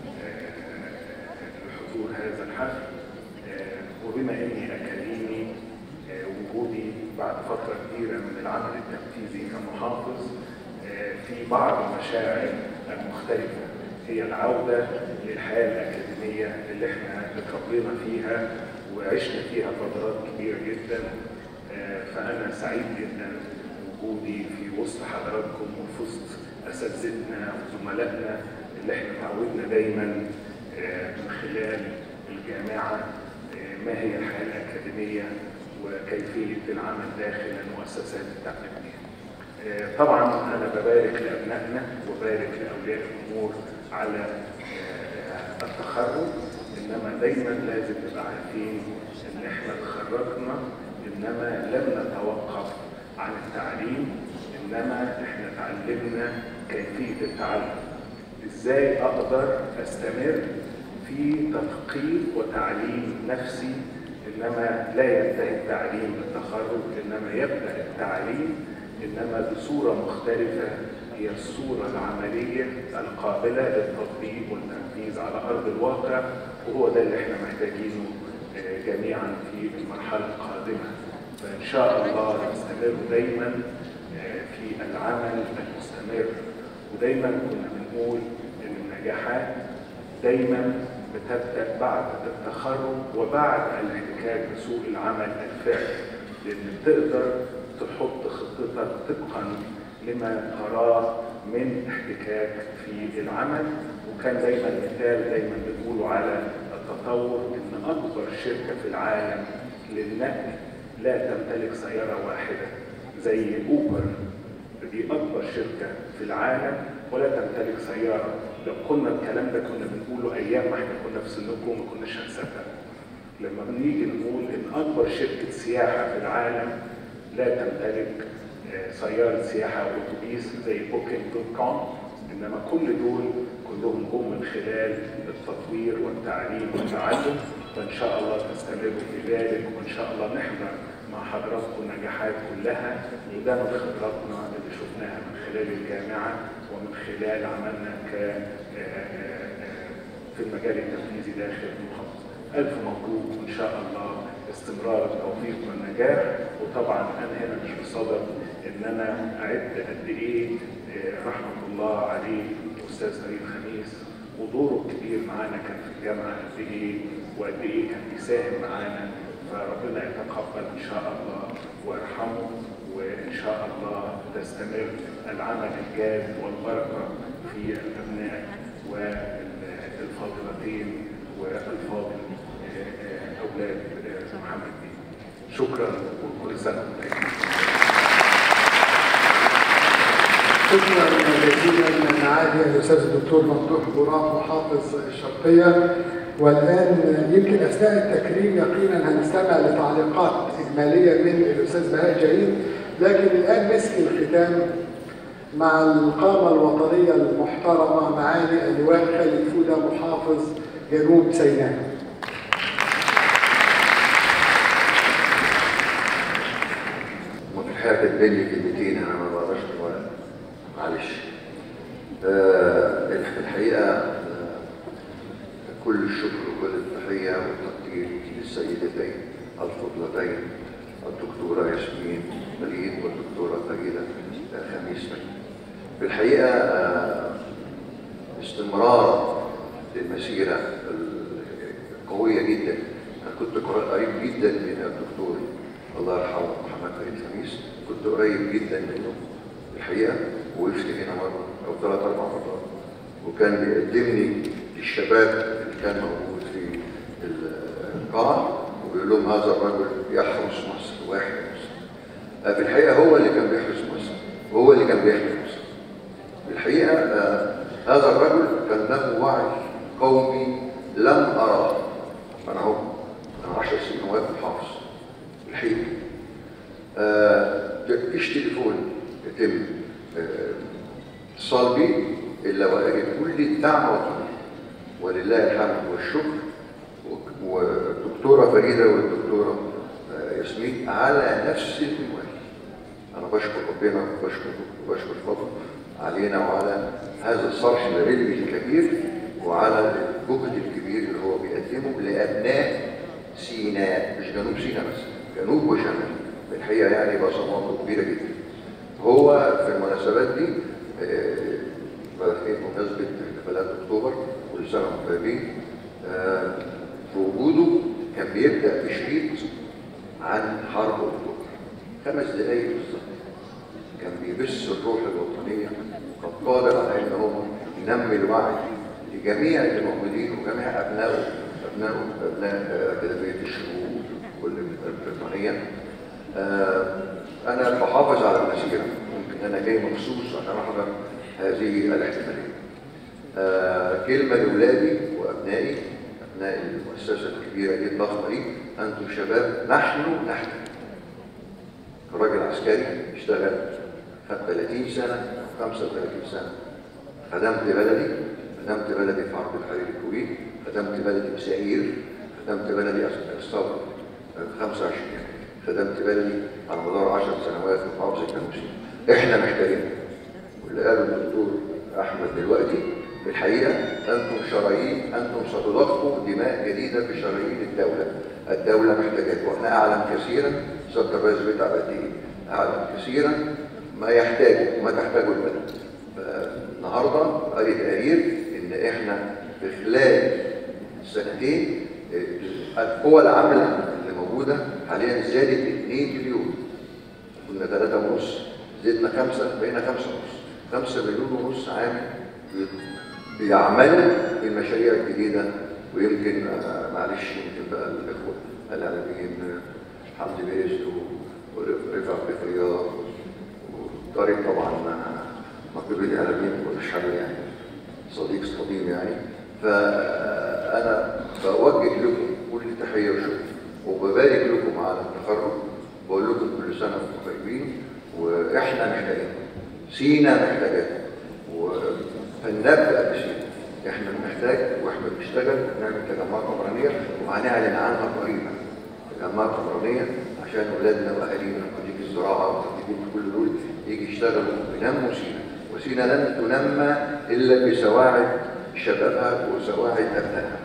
[SPEAKER 17] آه، لحضور هذا الحفل آه، وبما إني أكاديمي آه، وجودي بعد فترة كبيرة من العمل التنفيذي كمحافظ آه، في بعض المشاعر المختلفة هي العودة للحياة الأكاديمية اللي احنا اتربينا فيها وعشنا فيها فترات كبيرة جدا آه، فأنا سعيد جدا وجودي في وسط حضراتكم وفي وسط أساتذتنا وزملائنا اللي احنا تعودنا دايما آه، من خلال الجامعة آه، ما هي الحياة الأكاديمية وكيفية العمل داخل المؤسسات التعليمية. آه، طبعا أنا ببارك لأبنائنا وبارك لأولياء الأمور على آه، التخرج إنما دايما لازم نبقى عارفين إن إحنا اتخرجنا إنما لم نتوقف عن التعليم إنما إحنا تعلمنا كيفية التعلم. إزاي أقدر أستمر في تثقيف وتعليم نفسي انما لا ينتهي التعليم بالتخرج انما يبدا التعليم انما بصوره مختلفه هي الصوره العمليه القابله للتطبيق والتنفيذ على ارض الواقع وهو ده اللي احنا محتاجينه آه، جميعا في المرحله القادمه فان شاء الله نستمر دايما آه، في العمل المستمر ودايما كنا بنقول ان النجاحات دايما بتبدا بعد التخرج وبعد الاحتكاك بسوق العمل الفعلي لان بتقدر تحط خطتك طبقا لما تراه من احتكاك في العمل وكان دايما مثال دايما بنقوله على التطور ان اكبر شركه في العالم للنقل لا تمتلك سياره واحده زي اوبر دي اكبر شركه في العالم ولا تمتلك سياره لو قلنا الكلام ده كنا بنقوله ايام ما احنا كنا في سنكم وما كناش هنصدق لما بنيجي نقول ان اكبر شركه سياحه في العالم لا تمتلك آه، سيارة سياحة أو أتوبيس زي بوكينج دوت كوم إنما كل دول كلهم جم من خلال التطوير والتعليم والتعلم وإن شاء الله تستمروا في ذلك وإن شاء الله نحضر مع حضراتكم النجاحات كلها وده من خبراتنا اللي شفناها من خلال الجامعة ومن خلال عملنا ك آه، آه، آه، في المجال التنفيذي داخل المحافظة. ألف مبروك وإن شاء الله استمرار التوفيق والنجاح وطبعا أنا هنا مش بصدد إن أنا أعد قد إيه آه، رحمة الله عليه الأستاذ فريد خميس ودوره الكبير معانا كان في الجامعة قد إيه وقد إيه كان بيساهم معانا فربنا يتقبل إن شاء الله ويرحمه وإن شاء الله تستمر العمل الجاد والبركة في الأبناء والفاضلتين والفاضل آه، آه، أولاد آه، محمد بيه شكرا وكل سنة وانتم طيبين
[SPEAKER 1] شكرا جزيلا معالي الاستاذ الدكتور ممدوح براق محافظ الشرقيه والان يمكن اثناء التكريم يقينا هنستمع لتعليقات اجماليه من الاستاذ بهاء جليل لكن الان مسك الختام مع القامه الوطنيه المحترمه معالي اللواء خالد فوده محافظ جنوب سيناء
[SPEAKER 18] وفي الحقيقة كاتبين لي كلمتين أنا ما بقدرش ولا معلش. آه الحقيقة آه كل الشكر وكل التحية والتقدير للسيدتين الفضلتين الدكتورة ياسمين وليد والدكتورة فريدة خميس مجيد. في الحقيقة آه استمرار للمسيرة القوية جدا أنا كنت قريب جدا من الدكتور الله يرحمه محمد فريد خميس كنت قريب جدا منه الحقيقه وقفت هنا مره او ثلاث اربع مرات وكان بيقدمني للشباب اللي كان موجود في القاعه وبيقول لهم هذا الرجل يحرس مصر واحد مصر آه، في الحقيقه هو اللي كان بيحرس مصر وهو اللي كان بيحمي مصر في الحقيقه آه، هذا الرجل كان له وعي قومي لم اراه انا اهو انا 10 سنوات محافظ الحقيقه آه، مفيش تليفون يتم آه، اتصال بيه الا واجد كل الدعم وطني ولله الحمد والشكر و- والدكتوره فريده والدكتوره آه، ياسمين على نفس المنوال انا بشكر ربنا وبشكر وبشكر فضله علينا وعلى هذا الصرح العلمي الكبير وعلى الجهد الكبير اللي هو بيقدمه لابناء سيناء مش جنوب سيناء بس جنوب وشمال الحقيقه يعني بصماته كبيره جدا هو في المناسبات دي آه، في بمناسبه احتفالات اكتوبر كل سنه وانتم طيبين آه، في وجوده كان بيبدا بشريط عن حرب اكتوبر خمس دقائق بالظبط كان بيبث الروح الوطنيه قد قادر على ان هو ينمي الوعي لجميع اللي موجودين وجميع ابنائه ابنائه ابناء اكاديميه الشؤون والبريطانيه آه، انا بحافظ على المسيره ممكن انا جاي مخصوص عشان احضر هذه الاحتفاليه آه، كلمه لاولادي وابنائي ابناء المؤسسه الكبيره دي الضخمه دي انتم شباب نحن نحن كراجل عسكري اشتغل خد 30 سنه او 35 سنه خدمت بلدي خدمت بلدي في حرب الحرير الكويت خدمت بلدي بسعير خدمت بلدي الثوره 25 خدمت بلدي على مدار 10 سنوات في محافظه جنوب سيناء احنا محتاجين واللي قاله الدكتور احمد دلوقتي في الحقيقه انتم شرايين انتم ستضخوا دماء جديده في شرايين الدوله الدوله محتاجاكم وانا اعلم كثيرا سياده الرئيس بتاع قد ايه اعلم كثيرا ما يحتاجه وما تحتاجه البلد النهارده قريت تقرير ان احنا في خلال سنتين القوى العامله اللي موجوده حاليا زادت 2 مليون كنا 3 ونص زدنا 5 بقينا 5 ونص 5 مليون ونص عامل بيعملوا في المشاريع الجديده ويمكن آه، معلش يمكن بقى الاخوه الاعلاميين آه، حمدي بيز ورفعت بفرياض وطارق طبعا مكتوب الاعلاميين مش حاجه يعني صديق قديم يعني فانا بوجه لكم كل تحيه وشكر وببارك لكم على التخرج بقول لكم كل سنه وانتم طيبين واحنا احنا محتاجين سينا محتاجين فلنبدا بسينا احنا بنحتاج واحنا بنشتغل نعمل تجمعات عمرانيه وهنعلن عنها قريبا تجمعات عمرانيه عشان اولادنا واهالينا وخريج الزراعه وخريجين كل دول يجي يشتغلوا وينموا سينا وسينا لن تنمى الا بسواعد شبابها وسواعد ابنائها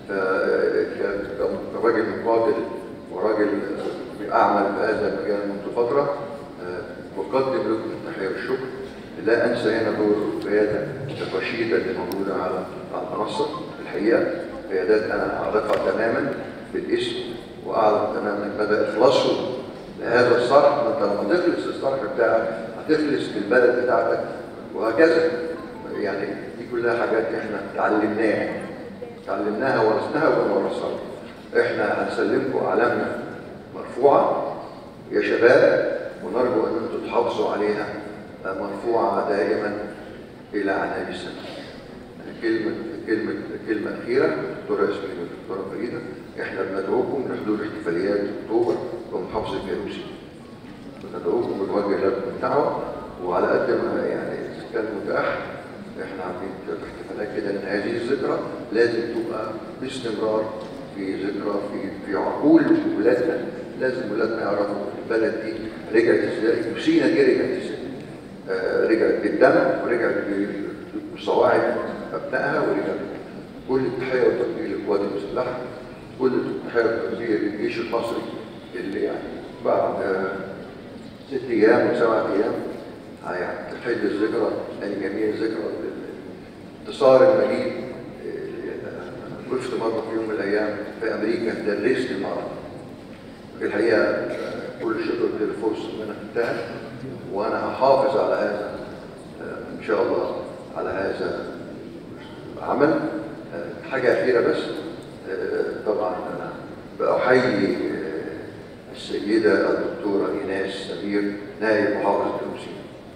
[SPEAKER 18] فكراجل مقاتل وراجل اعمل في هذا المجال منذ فتره بقدم لكم التحيه والشكر لا انسى هنا دور القياده الرشيده اللي موجوده على على المنصه الحقيقه قيادات انا اعرفها تماما بالاسم واعلم تماما مدى اخلاصهم لهذا الصرح ما انت لما تخلص الصرح بتاعك هتخلص بالبلد بتاعتك وهكذا يعني دي كلها حاجات احنا اتعلمناها اتعلمناها ورثناها ونورثها احنا هنسلمكم اعلامنا مرفوعه يا شباب ونرجو ان انتم تحافظوا عليها مرفوعه دائما الى عنان السماء كلمه كلمه كلمه اخيره دكتوره ياسمين والدكتوره فريده احنا بندعوكم لحضور احتفاليات اكتوبر بمحافظه جنوسي بندعوكم بنوجه لكم الدعوه وعلى قد ما يعني كان متاح احنا عاملين احتفالات كده لان هذه الذكرى لازم تبقى باستمرار في ذكرى في في عقول ولادنا لازم ولادنا يعرفوا البلد دي رجعت ازاي وسينا دي رجعت ازاي آه رجعت بالدم ورجعت بصواعد ابنائها ورجعت كل التحيه والتقدير للقوات المسلحه كل التحيه والتقدير للجيش المصري اللي يعني بعد آه ست ايام وسبعة ايام هتحل الذكرى الجميل ذكرى انتصار المجيد وقفت مرة في يوم من الأيام في أمريكا درست المرض في الحقيقة كل شكر للفرصة إن أنا انتهت وأنا هحافظ على هذا إن شاء الله على هذا العمل حاجة أخيرة بس طبعا أنا بأحيي السيدة الدكتورة إيناس سمير نائب محافظة الروسية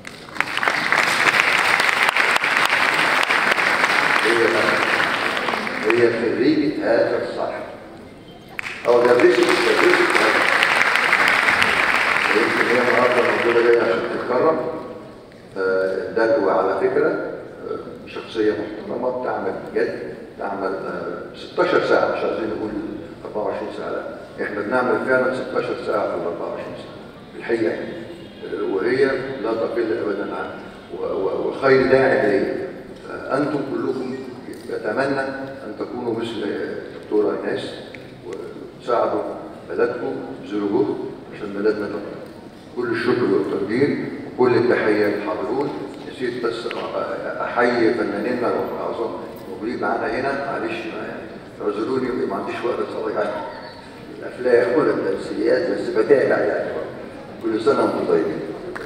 [SPEAKER 18] هي هي خريجة هذا الصح أو درست درست هذا يمكن هي النهارده موجودة جاية عشان تتكرم ده على فكرة شخصية محترمة بتعمل بجد تعمل 16 ساعة مش عايزين نقول 24 ساعة لا احنا بنعمل فعلا 16 ساعة في ال 24 ساعة الحقيقة وهي لا تقل ابدا عن وخير داعي ليا انتم كلكم اتمنى ان تكونوا مثل الدكتوره ايناس وتساعدوا بلدكم زوجوه عشان بلدنا تقوم كل الشكر والتقدير وكل التحيه للحاضرون نسيت بس احيي فنانينا العظام موجودين معانا هنا معلش يعني اعذروني ما عنديش وقت اتفرج على الافلام ولا التمثيليات بس بتابع يعني كل سنه وانتم طيبين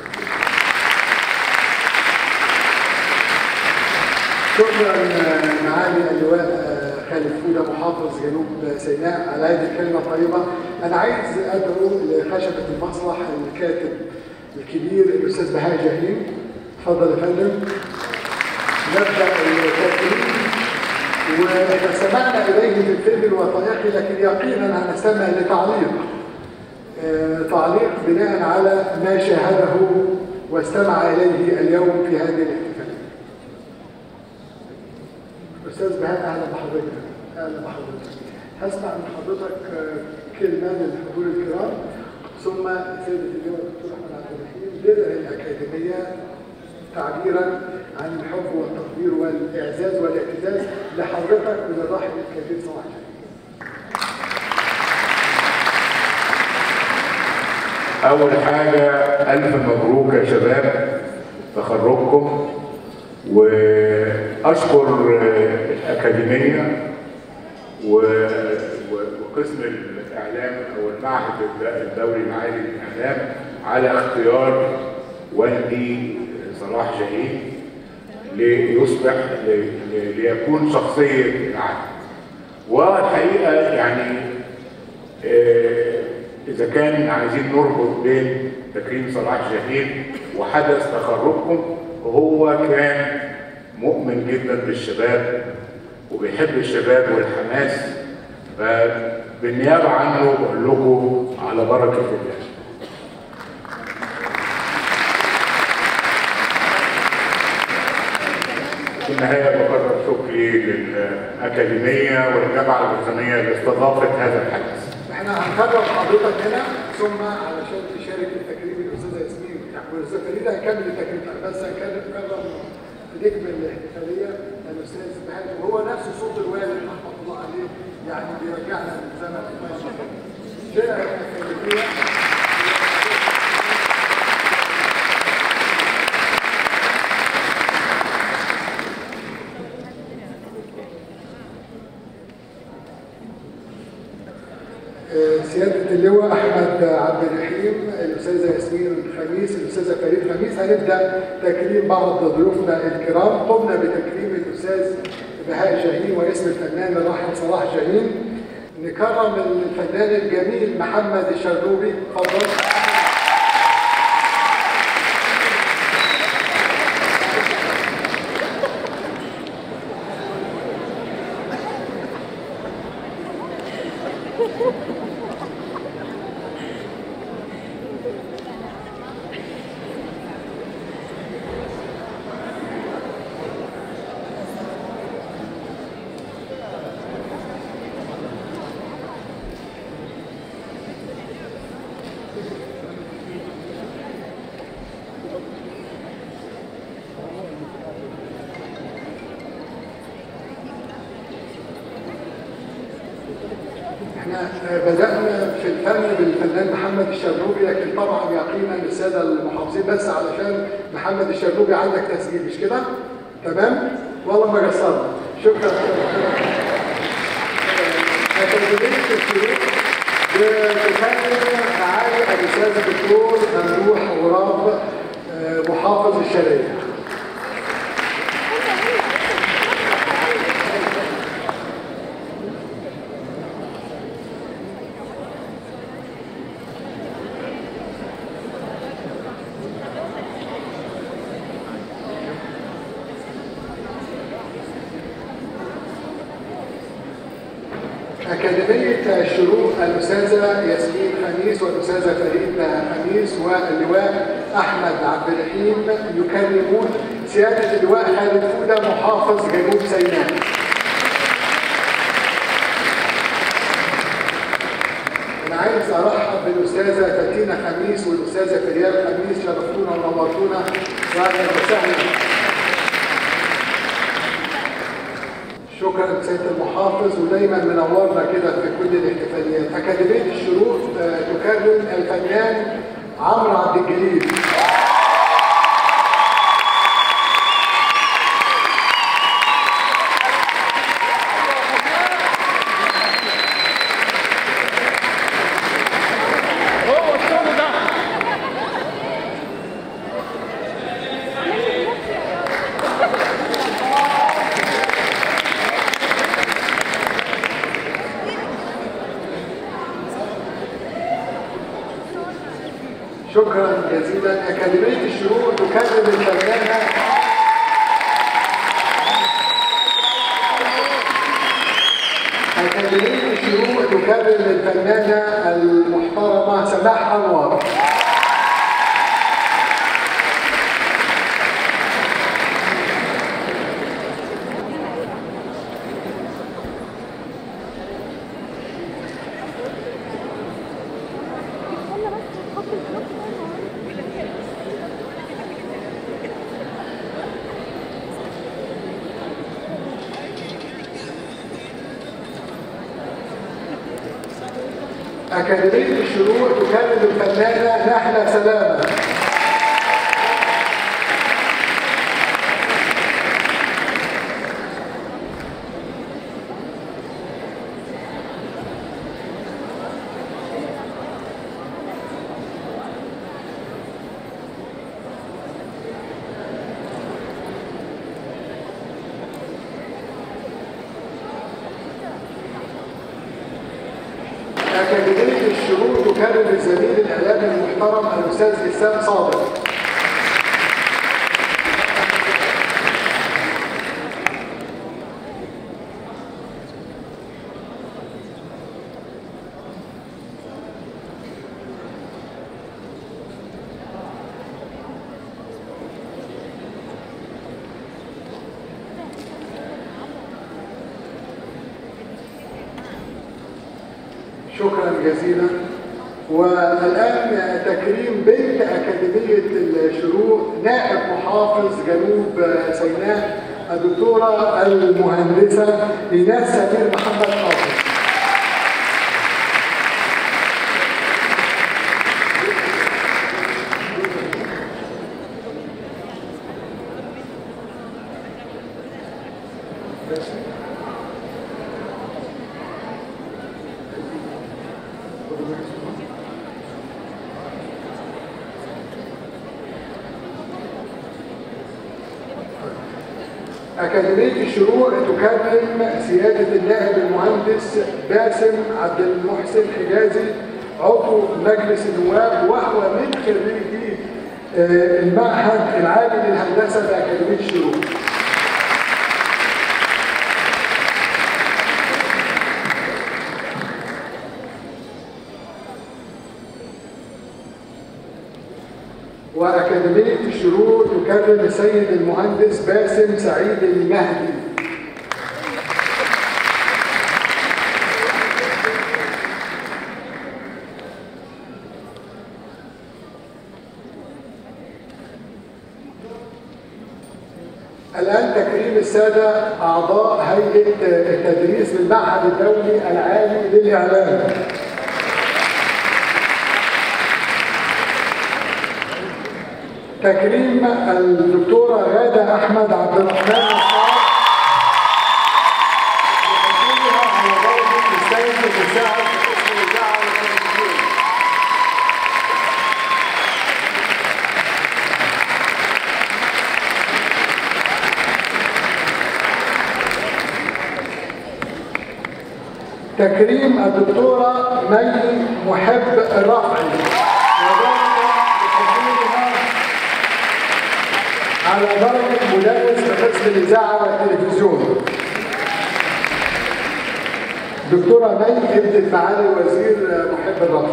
[SPEAKER 1] شكرا معالي اللواء خالد فوده محافظ جنوب سيناء على هذه الكلمه الطيبه انا عايز ادعو لخشبه المسرح الكاتب الكبير الاستاذ بهاء جاهين اتفضل يا فندم نبدا التكريم وسمعنا اليه في الفيلم الوثائقي لكن يقينا هنستمع لتعليق تعليق بناء على ما شاهده واستمع اليه اليوم في هذه الاحتفاليه استاذ بهاء اهلا بحضرتك اهلا بحضرتك هسمع من حضرتك كلمه للحضور الكرام ثم سيدة اللواء الدكتور احمد عبد الرحيم درع الاكاديميه تعبيرا عن الحب والتقدير والاعزاز والاعتزاز لحضرتك وللراحل الكبير صلاح
[SPEAKER 9] أول حاجة ألف مبروك يا شباب تخرجكم وأشكر الأكاديمية وقسم الإعلام أو المعهد الدولي العالي للإعلام على اختيار والدي صلاح جاهين ليصبح ليكون شخصية العهد والحقيقة يعني إذا كان عايزين نربط بين تكريم صلاح جاهين وحدث تخرجكم هو كان مؤمن جدا بالشباب وبيحب الشباب والحماس فبالنيابة عنه بقول لكم على بركة الله
[SPEAKER 17] في النهاية بكرر شكري للأكاديمية والجامعة الوطنية لاستضافة هذا الحدث.
[SPEAKER 1] احنا هنكرر حضرتك هنا ثم علشان تشارك في التكريم الاستاذه ياسمين والاستاذ فريد هيكمل التكريم بس هنكرر نكرر نجم الاحتفاليه الاستاذ بهاء وهو نفسه صوت الوالد رحمه الله عليه يعني بيرجعنا للزمن كده الاكاديميه سيادة اللواء أحمد عبد الرحيم الأستاذة ياسمين خميس الأستاذة فريد خميس هنبدأ تكريم بعض ضيوفنا الكرام قمنا بتكريم الأستاذ بهاء شاهين واسم الفنان الراحل صلاح شاهين نكرم الفنان الجميل محمد الشرنوبي اتفضل احنا بدأنا في الفن بالفنان محمد الشرنوبي لكن طبعا يقينا للسادة المحافظين بس علشان محمد الشرنوبي عندك تسجيل مش كده؟ تمام؟ والله ما قصرنا شكرا أكاديمية الشروق بتكلم معالي الأستاذ الدكتور ممدوح غراب آه، محافظ الشرقية أكاديمية الشروق الأستاذة ياسمين خميس والأستاذة فريد خميس واللواء أحمد عبد الرحيم يكرمون سيادة اللواء خالد فودة محافظ جنوب سيناء. أنا عايز أرحب بالأستاذة تاتينا خميس والأستاذة فريال خميس شرفتونا ونورتونا وأهلا وسهلا. شكرا سيد المحافظ ودايما منورنا كده في كل الاحتفاليات اكاديميه الشروق آه، تكرم الفنان عمرو عبد الجليل شكرا جزيلا أكاديمية الشروق تكرم الفنانة أكاديمية الشروق تكرم الفنانة المحترمة سماح أنور أكاديمية الشروق تكرم الفنانة نحلة سلامة أكاديمية الشروق تكرم الزميل الإعلامي المحترم الأستاذ إسلام صادق شكرا جزيلا والآن تكريم بنت أكاديمية الشروق نائب محافظ جنوب سيناء الدكتورة المهندسة إيناس سمير محمد حافظ أكاديمية الشروق تكرم سيادة النائب المهندس باسم عبد المحسن حجازي عضو مجلس النواب وهو من خريجي آه، المعهد العالي للهندسة بأكاديمية الشروق. وأكاديمية الشروق تكرم السيد المهندس باسم سعيد المهدي الآن تكريم السادة أعضاء هيئة التدريس بالمعهد الدولي العالي للإعلام تكريم الدكتورة غادة أحمد عبد الرحمن الصالح لحصولها على درجة السيد المساعد في قسم الإذاعة والتلفزيون. تكريم الدكتورة مي محب الرفعي وذلك لحصولها على درجة مدرس في قسم الإذاعة والتلفزيون. دكتورة مي ابنة معالي الوزير محب الرفع.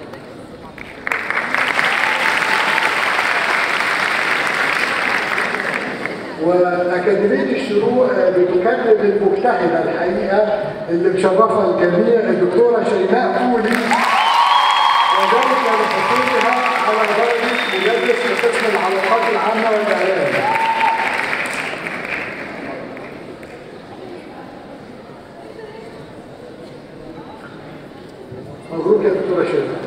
[SPEAKER 1] وأكاديمية الشروق بتكرم المجتهدة الحقيقة اللي مشرفة الجميع الدكتورة شيماء فولي وذلك لحصولها على درجة مدرس في قسم العلاقات العامة والإعلام. مبروك يا دكتورة شيماء.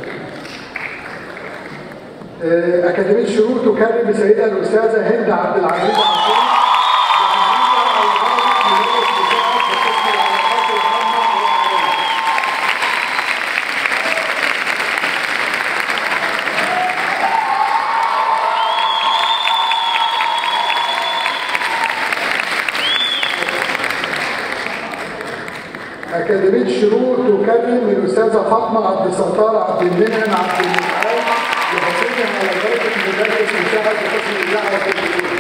[SPEAKER 1] آه، أكاديمية الشروق تكرم السيدة الأستاذة هند عبد العزيز عاشور أكاديمية الشروق تكرم الأستاذة فاطمة عبد الستار عبد المنعم عبد المتعال لحصولها على درجة مدرس مساعد في قسم الإذاعة والتلفزيون.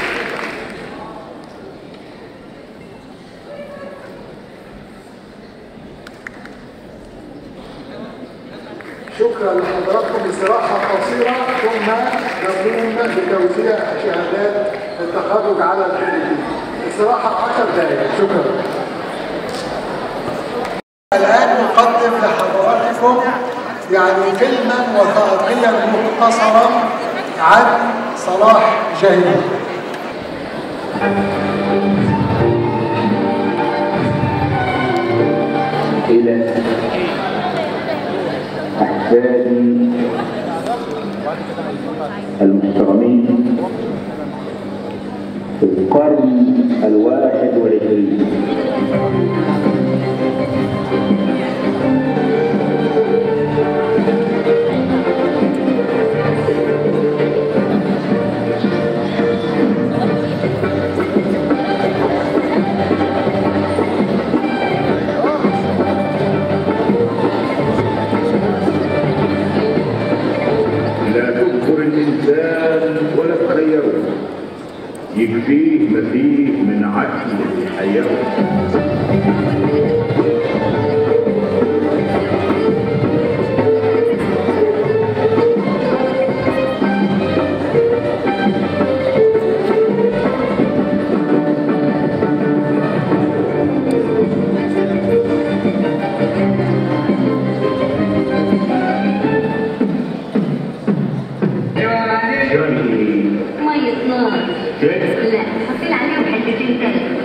[SPEAKER 1] شكرا لحضراتكم استراحة قصيرة ثم نقوم بتوزيع شهادات التخرج على الخريجين. استراحة 10 دقائق شكرا. الآن نقدم لحضراتكم يعني فيلما وثائقيا مختصرا عن صلاح جاهلي
[SPEAKER 10] إلى أحفادي المحترمين في القرن الواحد والعشرين لا تكفر الإنسان ولا تخيره يكفيه ما فيه من عدل يحيره
[SPEAKER 3] شوية نار لا حطي لي عليهم حتتين تلج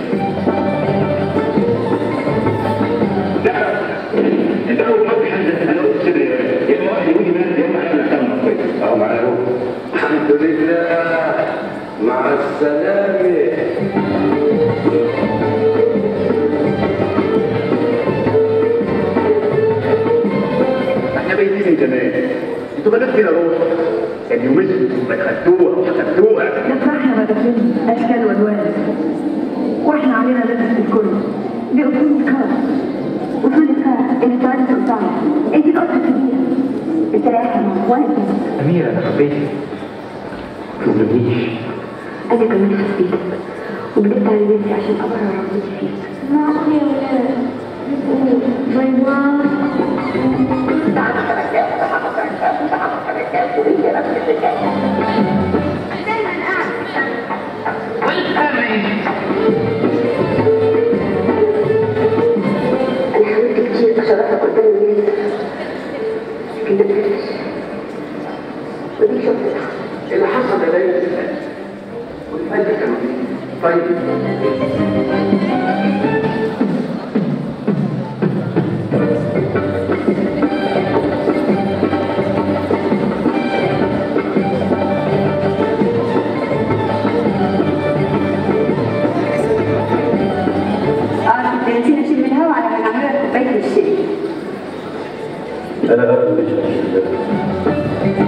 [SPEAKER 10] انت اول ما تحدث انا قلت كده يا اما واحد يقول لي مات يا اما احنا نكمل طيب اهو معايا الحمد لله مع السلامه احنا بايتين من زمان انتوا بنات فينا روح كان يومين ما خدتوها وحسبتوها
[SPEAKER 13] نفرحنا بدفن أشكال وألوان وإحنا علينا لبس الكل بأصول الكار أصول الكار اللي اتولدت قدامك أنت الأخت الكبيرة أنت رايحة مع وأنا
[SPEAKER 10] أميرة أنا حبيتك ما تظلمنيش
[SPEAKER 13] أنا كمان حبيتك وكدبت على نفسي عشان أبرر رغبتي فيك معقول يا ولاد باي باي أنا حاولت كتير أشرفك قدام الناس لكن ما قدرتش ودي شفتها
[SPEAKER 10] اللي حصل ده دايما والفن كانوا طيب
[SPEAKER 13] اه كنت نسيت اشيل من الهوا على ما نعمل لك كوبايه الشاي
[SPEAKER 10] أنا أقول مش هشيل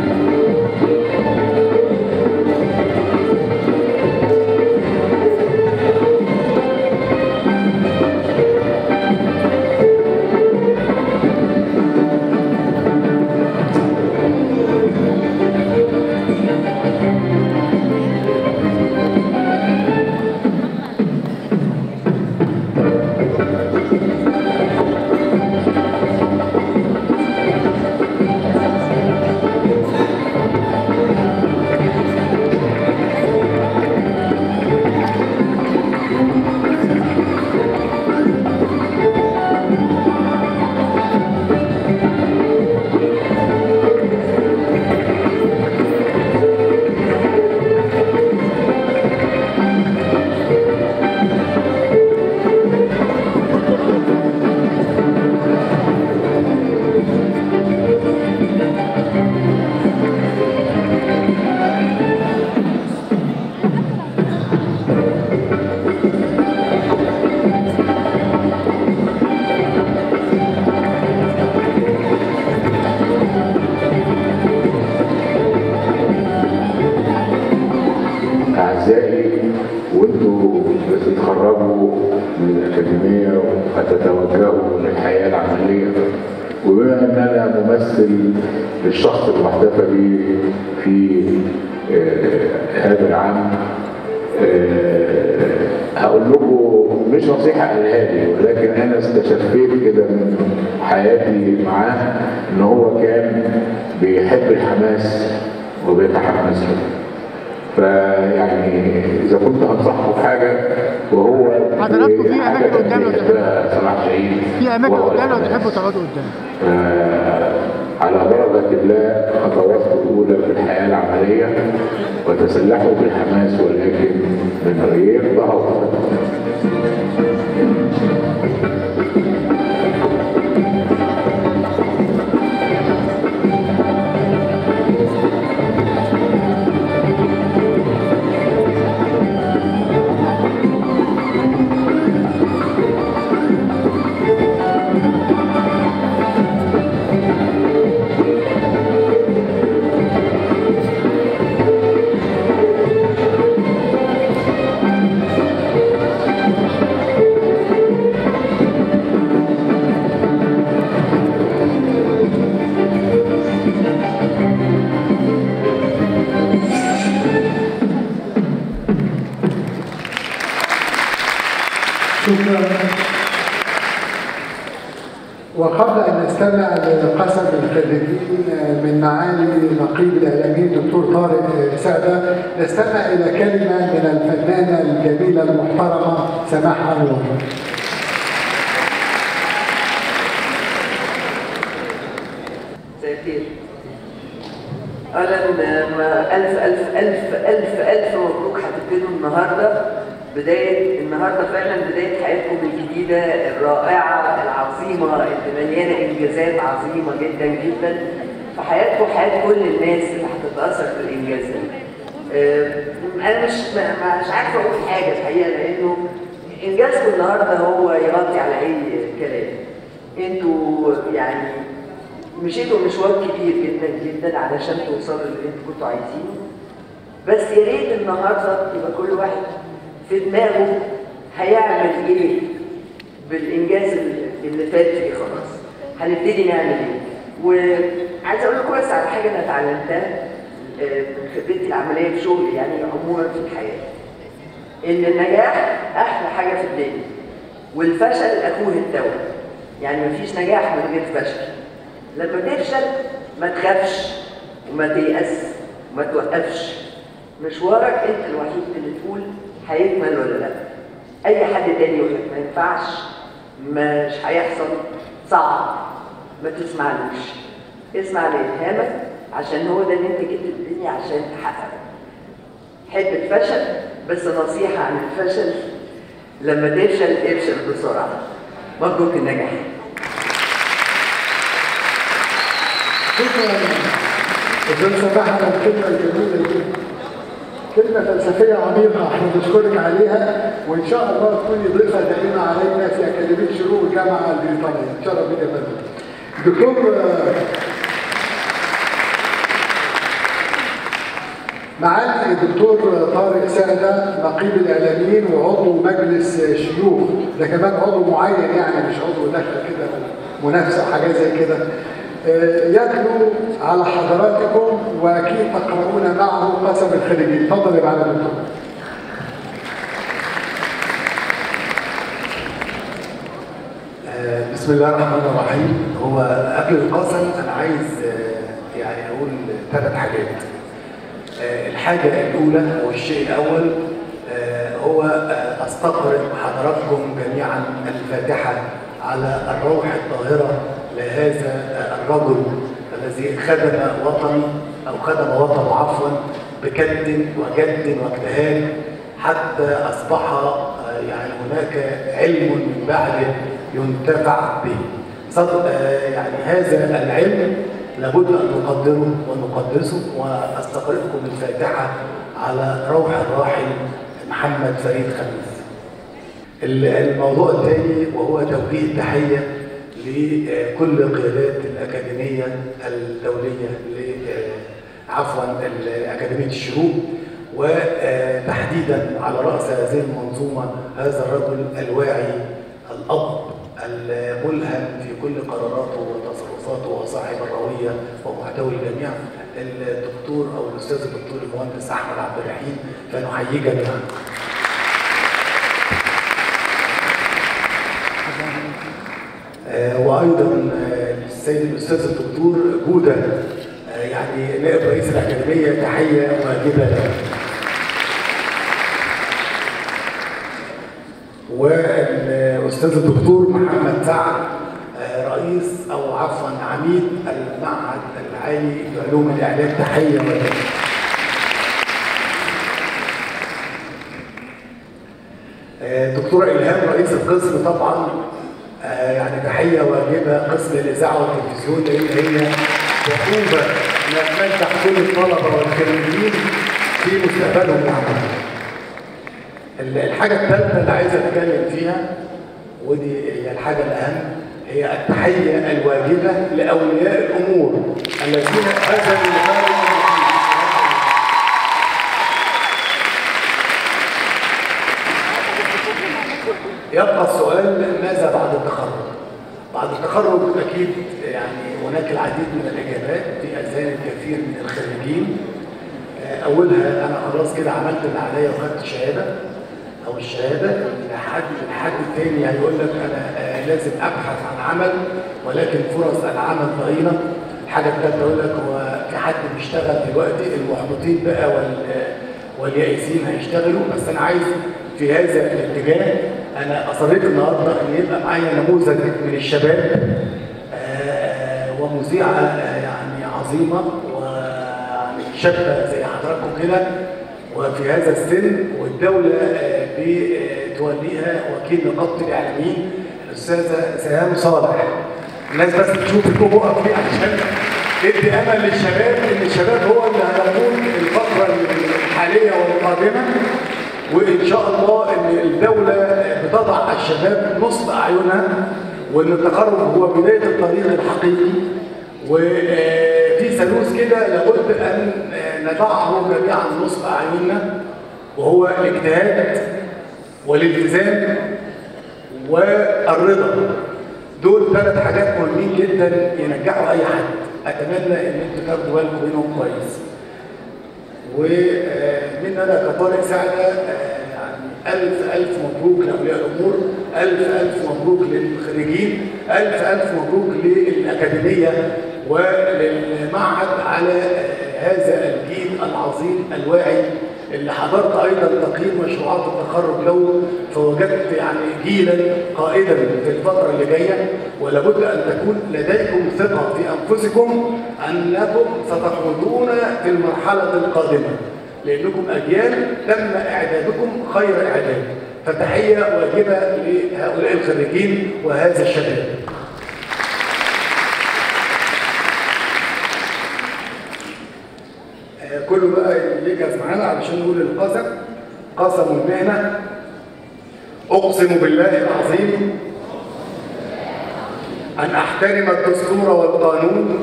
[SPEAKER 9] أعزائي وأنتوا بتتخرجوا من الأكاديمية وهتتوجهوا للحياة العملية وبما أن أنا ممثل للشخص المحتفى به في آه، هذا العام آه، هقول لكم مش نصيحة قالها لي ولكن أنا استشفيت كده من حياتي معاه إن هو كان بيحب الحماس وبيتحمس له. فيعني اذا كنت انصحه بحاجه وهو
[SPEAKER 19] حضراتكم في
[SPEAKER 9] حاجة
[SPEAKER 19] أماكن
[SPEAKER 9] كان
[SPEAKER 19] قدامنا
[SPEAKER 9] بيحبها صلاح شهيد
[SPEAKER 19] في اماكن
[SPEAKER 9] وهو
[SPEAKER 19] قدامنا
[SPEAKER 9] الحماس.
[SPEAKER 19] وتحبوا تقعدوا قدام
[SPEAKER 9] آه، على بركة الله خطواته الأولى في الحياة العملية وتسلحوا بالحماس ولكن من غير ضغط
[SPEAKER 1] شكرا وقبل ان نستمع لقسم الخريجين من معالي نقيب الاعلاميين دكتور طارق سعده نستمع الى كلمه من الفنانه الجميله المحترمه سماح انور
[SPEAKER 20] مساء الخير
[SPEAKER 19] اولا ما الف الف الف الف الف مبروك هتبتدوا النهارده بدايه النهارده فعلا بدايه حياتكم الجديده الرائعه العظيمه اللي مليانه انجازات عظيمه جدا جدا في حياتكم حياه كل الناس اللي هتتاثر بالانجاز ده. آه، انا مش ما- مش عارفه اقول حاجه الحقيقه لانه انجازكم النهارده هو يغطي على اي كلام انتوا يعني مشيتوا مشوار كبير جدا جدا علشان توصلوا اللي انتوا كنتوا عايزينه بس يا ريت النهارده يبقى كل واحد في دماغه هيعمل ايه بالانجاز اللي فات فيه خلاص هنبتدي نعمل ايه وعايزه اقول لكم بس على حاجه انا اتعلمتها آه، من خبرتي العمليه في شغلي يعني عموما في الحياه ان النجاح احلى حاجه في الدنيا والفشل اخوه التوأم يعني مفيش نجاح من غير فشل لما تفشل ما تخافش وما تيأس وما توقفش مشوارك انت الوحيد اللي تقول هيكمل ولا لا اي حد تاني يقول لك ما ينفعش مش هيحصل صعب ما تسمعلوش اسمع لإلهامك عشان هو ده اللي انت جيت الدنيا عشان تحققه حب الفشل بس نصيحة عن الفشل لما تفشل افشل بسرعة مبروك النجاح
[SPEAKER 1] شكرا استاذ سماح على الكلمه الجميله دي كلمه فلسفيه عميقه احنا بنشكرك عليها وان شاء الله تكوني ضيفه دائمه علينا في اكاديميه شروق الجامعه البريطانيه ان شاء الله بينا يا فندم دكتور آه، معالي الدكتور طارق سادة نقيب الإعلاميين وعضو مجلس شيوخ ده كمان عضو معين يعني مش عضو داخل كده منافسة حاجة زي كده آه، يتلو على حضراتكم وأكيد تقرؤون معه قسم الخريجين اتفضل يا معالي الدكتور
[SPEAKER 20] آه، بسم الله الرحمن الرحيم هو قبل القسم انا عايز آه، يعني اقول ثلاث حاجات آه، الحاجه الاولى او الشيء الاول آه، هو آه، استقرض حضراتكم جميعا الفاتحه على الروح الطاهره لهذا آه، الرجل الذي خدم وطني او خدم وطنه عفوا بكد وجد واجتهاد حتى اصبح آه، يعني هناك علم من بعده ينتفع به صد- آه، يعني هذا العلم لابد ان نقدره ونقدسه واستقرئكم الفاتحه على روح الراحل محمد فريد خميس. ال- الموضوع الثاني وهو توجيه التحيه لكل قيادات الاكاديميه الدوليه ل عفوا اكاديميه الشروق وتحديدا على راس هذه المنظومه هذا الرجل الواعي الاب الملهم في كل قراراته وتصرفاته وصاحب الرويه ومحتوي الجميع الدكتور او الاستاذ الدكتور المهندس احمد عبد الرحيم فنحييه جميعا. آه، وايضا آه، السيد الاستاذ الدكتور جوده آه، يعني نائب رئيس الاكاديميه تحيه واجبه له. والاستاذ الدكتور محمد سعد آه، رئيس او عفوا عميد المعهد العالي لعلوم الاعلام تحيه واجبه. آه، دكتورة إلهام رئيس القسم طبعا آه، يعني تحية واجبة قسم الإذاعة والتلفزيون لأن هي دؤوبة إنها تنجح كل الطلبة والخريجين في مستقبلهم العملي. ال- الحاجة الثالثة اللي عايز أتكلم فيها ودي هي الحاجة الأهم هي التحية الواجبة لأولياء الأمور الذين بذلوا هذا يبقى السؤال ماذا بعد التخرج؟ بعد التخرج اكيد يعني هناك العديد من الاجابات في اذهان الكثير من الخريجين آه، اولها انا خلاص كده عملت اللي عليا وخدت شهاده او الشهاده لحد الحد الثاني هيقول لك انا آه، لازم ابحث عن عمل ولكن فرص العمل ضئيله الحاجه الثالثه يقول لك هو في حد بيشتغل دلوقتي المحبطين بقى وال واليائسين هيشتغلوا بس انا عايز في هذا الاتجاه انا اصريت النهارده ان يبقى معايا نموذج من الشباب آه، ومذيعه آه، يعني عظيمه ويعني شابه زي حضراتكم كده وفي هذا السن والدوله آه، بتوليها وكيل نقابه الاعلاميين الاستاذه سهام صالح الناس بس تشوف الكوب وقف فيه عشان ادي امل للشباب ان الشباب هو اللي هيقود الفتره الحاليه والقادمه وان شاء الله ان الدوله بتضع على الشباب نصب اعينها وان التخرج هو بدايه الطريق الحقيقي وفي ثالوث كده لابد ان نضعه جميعا نصب اعيننا وهو الاجتهاد والالتزام والرضا دول ثلاث حاجات مهمين جدا ينجحوا اي حد اتمنى ان انتوا تاخدوا بالكم منهم كويس ومن انا كطارق سعده آه، يعني الف الف مبروك لاولياء الامور الف الف مبروك للخريجين الف الف مبروك للاكاديميه وللمعهد على آه، هذا الجيل العظيم الواعي اللي حضرت ايضا تقييم مشروعات التخرج له فوجدت يعني جيلا قائدا في الفتره اللي جايه ولابد ان تكون لديكم ثقه في انفسكم انكم ستخوضون في المرحله القادمه لانكم اجيال تم اعدادكم خير اعداد فتحيه واجبه لهؤلاء الخريجين وهذا الشباب آه، كله بقى يجهز معانا علشان نقول القسم قسم المهنة أقسم بالله العظيم أن أحترم الدستور والقانون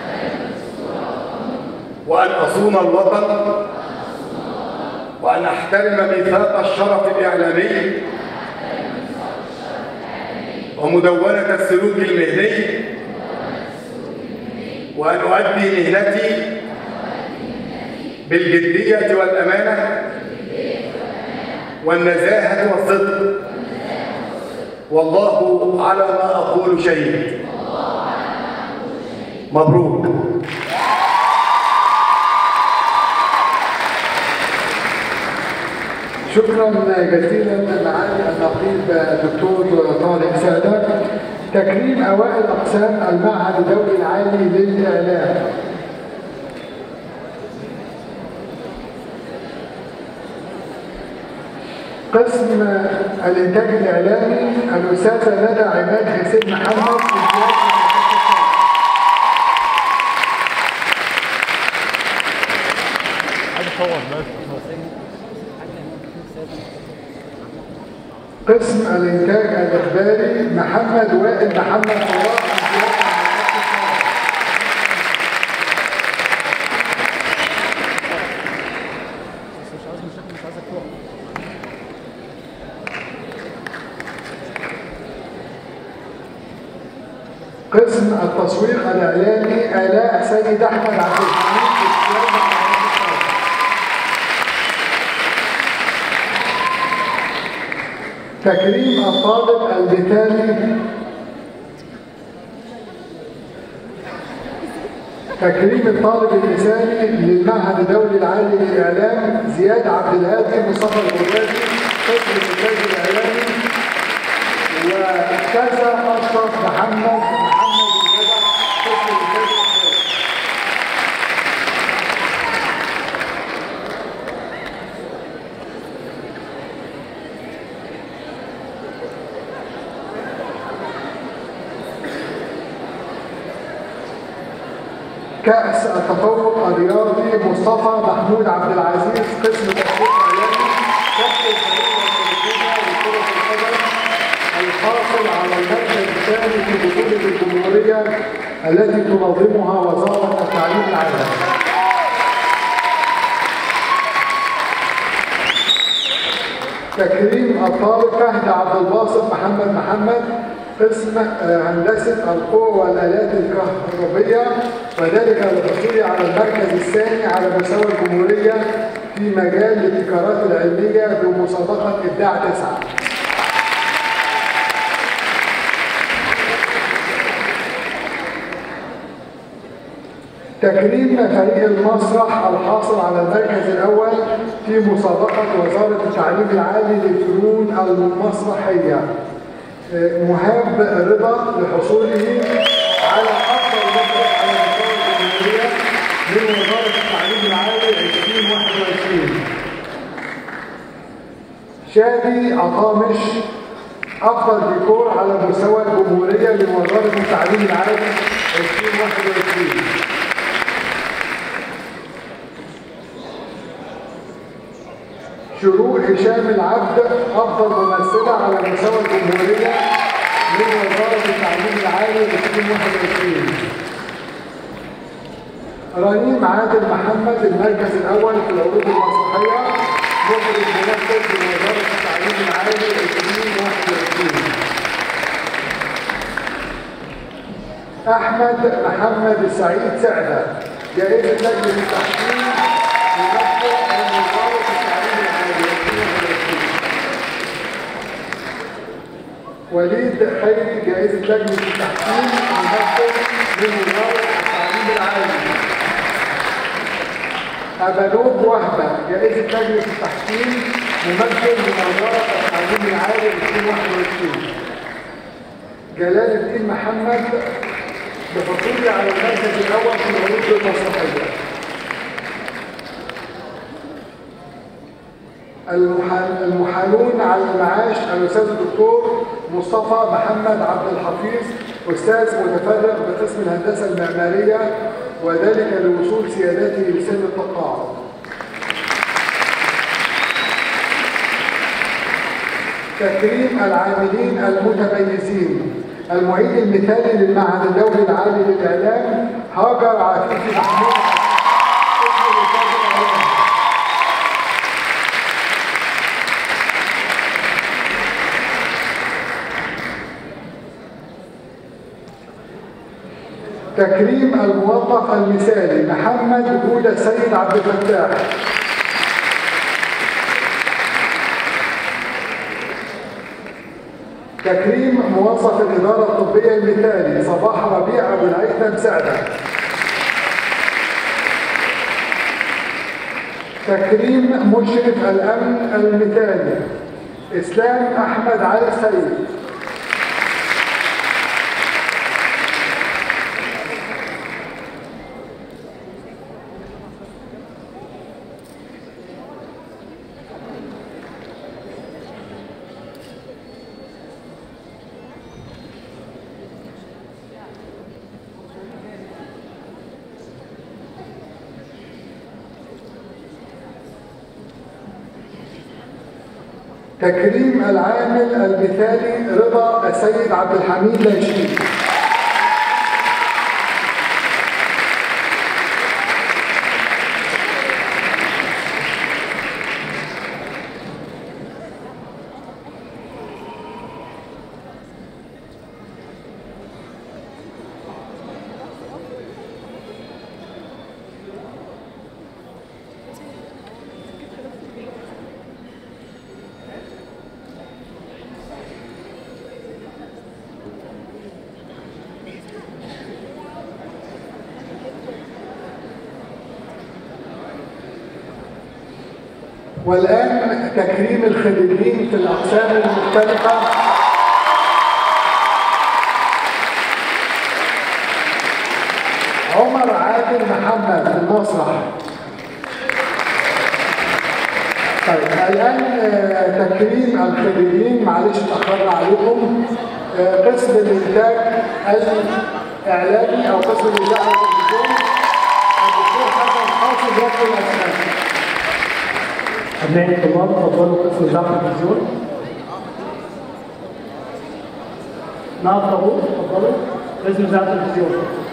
[SPEAKER 20] وأن أصون الوطن وأن أحترم ميثاق الشرف الإعلامي ومدونة السلوك المهني وأن أؤدي مهنتي بالجدية والأمانة والنزاهة والصدق والله على ما أقول شهيد مبروك
[SPEAKER 1] شكرا جزيلا معالي النقيب دكتور طارق سادة تكريم اوائل اقسام المعهد الدولي العالي للاعلام قسم الانتاج الاعلامي الاستاذه ندى عماد حسين محمد قسم الانتاج الاخباري محمد وائل محمد صلاح قسم التسويق الاعلامي الاء سيد احمد عبد الحميد تكريم الطالب المثالي تكريم الطالب المثالي للمعهد الدولي العالي للاعلام زياد عبد الهادي مصطفى الغربازي قسم الانتاج الاعلامي وكذا اشرف محمد محمد الجدع قسم الانتاج الاعلامي كأس التفوق الرياضي مصطفى محمود عبد العزيز قسم تسويق اعلامي كابتن فريق المسابقين لكرة القدم الحاصل على المركز الثاني في بطولة الجمهورية التي تنظمها وزارة التعليم العالي. تكريم الطالب فهد عبد الباسط محمد محمد قسم آه، هندسة القوى والآلات الكهربية وذلك للحصول على المركز الثاني على مستوى الجمهورية في مجال الابتكارات العلمية بمسابقة إبداع تسعة. تكريم فريق المسرح الحاصل على المركز الأول في مسابقة وزارة التعليم العالي للفنون المسرحية. مهاب رضا لحصوله على افضل مدرس على مستوى الجمهوريه من وزاره التعليم العالي 2021 شادي عطامش أفضل ديكور على مستوى الجمهورية لوزارة التعليم العالي 2021 شروق هشام العبد أفضل ممثلة على مستوى الجمهورية من وزارة التعليم العالي 2021 رنيم عادل محمد المركز الأول في العروض المسرحية مخرج منفذ في وزارة التعليم العالي 2021 أحمد محمد السعيد سعدة جائزة لجنة التحكيم ممثل من وزارة التعليم العالي 2021 وليد خيري جائزة لجنة التحكيم ممثل من وزارة التعليم العالي أبانوب وهبة جائزة لجنة التحكيم ممثل من وزارة التعليم العالي 2021 جلال الدين محمد بحصوله على المركز الأول في العروض المسرحية المحا- المحامون على المعاش الأستاذ الدكتور مصطفى محمد عبد الحفيظ أستاذ متفرغ بقسم الهندسة المعمارية وذلك لوصول سيادته لسن التقاعد. تكريم العاملين المتميزين المعيد المثالي للمعهد الدولي العالي للإعلام هاجر عفيفي محمود اسم الأستاذ الإعلام. تكريم الموظف المثالي محمد جودة سيد عبد الفتاح تكريم موظف الإدارة الطبية المثالي صباح ربيع أبو الهيثم سعدة تكريم مشرف الأمن المثالي إسلام أحمد علي سيد تكريم العامل المثالي رضا السيد عبد الحميد لاشين والآن تكريم الخريجين في الأقسام المختلفة عمر عادل محمد في المسرح طيب الآن آه، تكريم الخريجين معلش اتأخرنا عليكم آه، قسم الإنتاج الإعلامي أو قسم الإذاعة والتلفزيون الدكتور حسن حافظ رب الأسماء
[SPEAKER 21] أبناء الطلاب تفضلوا قسم إذاعة التلفزيون نعم طابور تفضلوا قسم إذاعة التلفزيون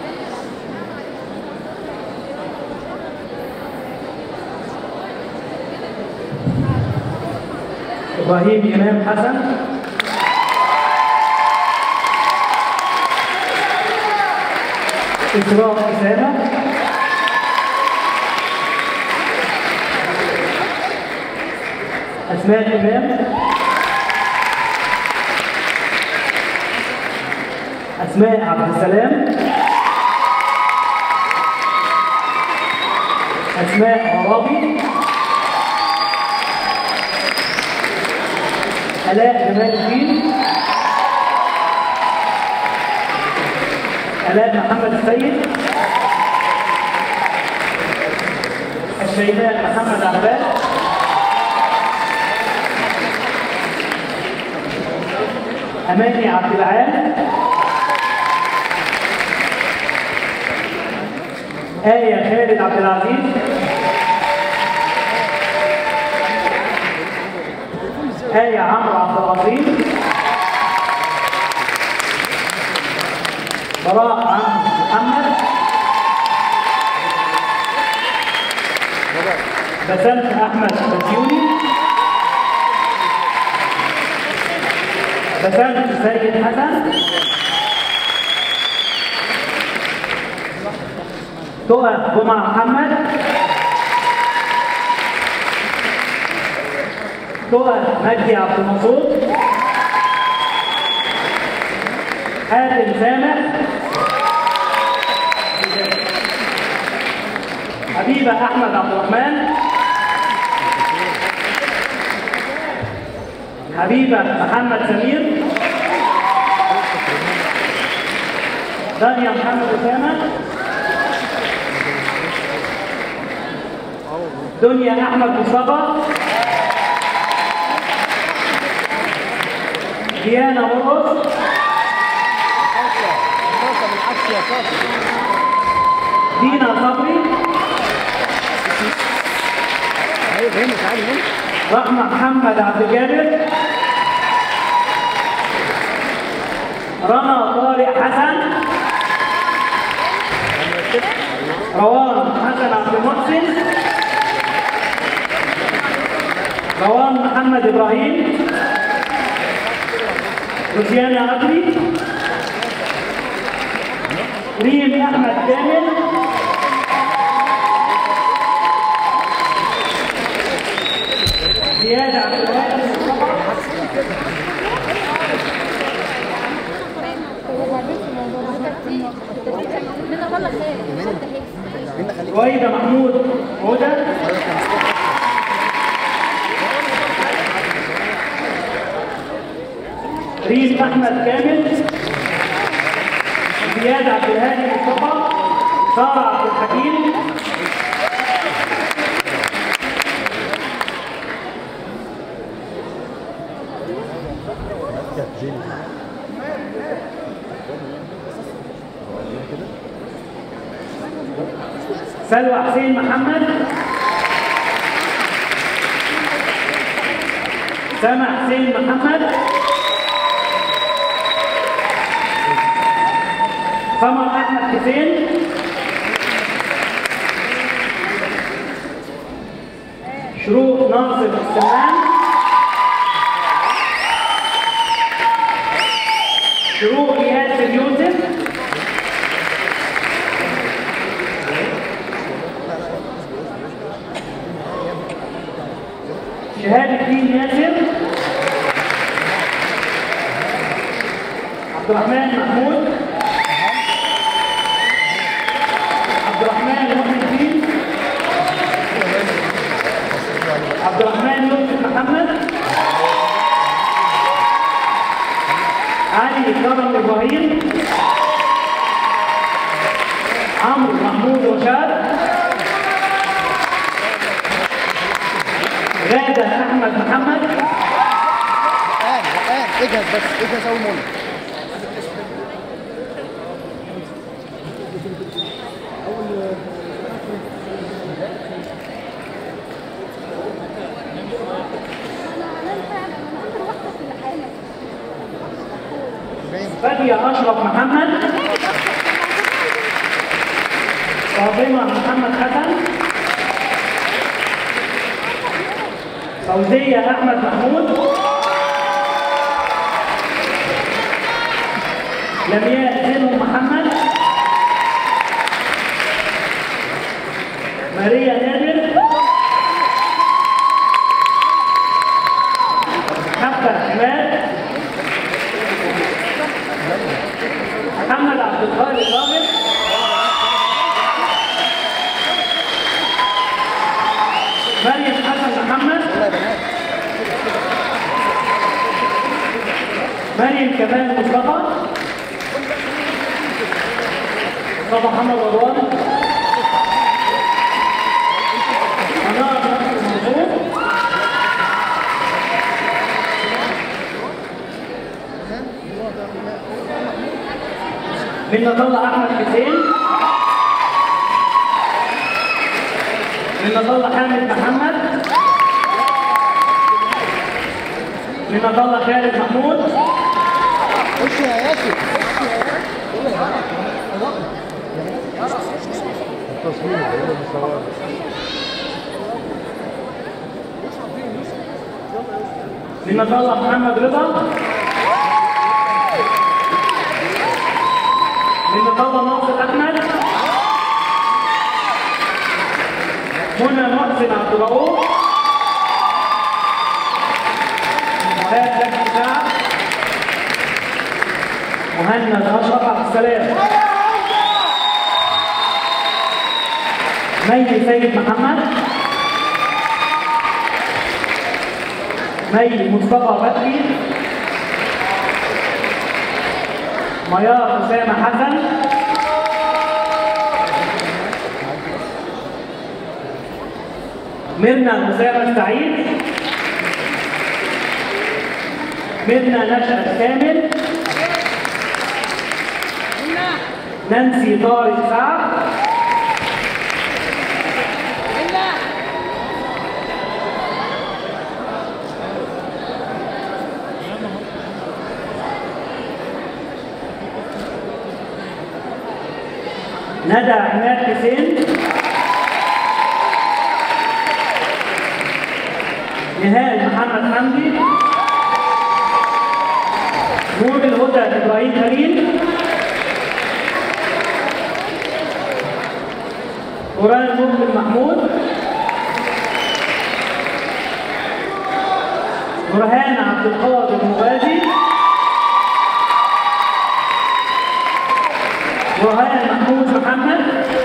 [SPEAKER 21] إبراهيم إمام حسن إسراء أسامة أسماء إمام أسماء عبد السلام أسماء عرابي آلاء جمال الدين آلاء محمد السيد شيماء محمد عباس أماني عبد العال آية خالد عبد العزيز آية عمرو عبد العظيم براء عمرو محمد بسنت أحمد بسيوني بسنت سيد حسن تقى جمعة محمد تقى مجدي عبد المنصور حاتم سامح حبيبة أحمد عبد الرحمن حبيبة محمد سمير دنيا محمد أسامة دنيا أحمد مصطفى ديانا مرقص دينا صبري رحمة محمد عبد الجابر رنا طارق حسن روان حسن عبد المحسن روان محمد ابراهيم روسيانا أدري ريم أحمد كامل زياد عبد الوهاب رويدة محمود هدى ريم احمد كامل زياد عبد الهادي مصطفى ساره عبد الحكيم سلوى حسين محمد سامع حسين محمد قمر احمد حسين شروق ناصر السمان شروق ياسر يوسف شهاب الدين ياسر عبد الرحمن محمود عبد الرحمن محي الدين عبد الرحمن يوسف محمد علي كرم ابراهيم عمرو محمود رشاد غادة أحمد محمد
[SPEAKER 6] الآن الآن اجهز بس اجهز أول منى
[SPEAKER 21] فادية أشرف محمد فاطمة محمد حسن فوزية أحمد محمود لمياء زينو محمد ماريا نادر حفة حماد محمد عبد الخالق رامز مريم حسن محمد مريم كمال مصطفى مصطفى محمد رضوان من طلع احمد حسين من طلع حامد محمد من طلع خالد محمود
[SPEAKER 6] خش يا ياسر
[SPEAKER 21] من طلع محمد رضا من طلع ناصر احمد منى محسن عبد الرؤوف وهاب زكي سعد مهند اشرف عبد السلام مي سيد محمد مي مصطفى فتحي ميار أسامة حسن ميرنا أسامة السعيد ميرنا نشأت كامل نانسي طارق سعد ندى عماد حسين نهال محمد حمدي نور الهدى ابراهيم خليل قران مؤمن محمود نورهان عبد القادر مغازي برهان محمود محمد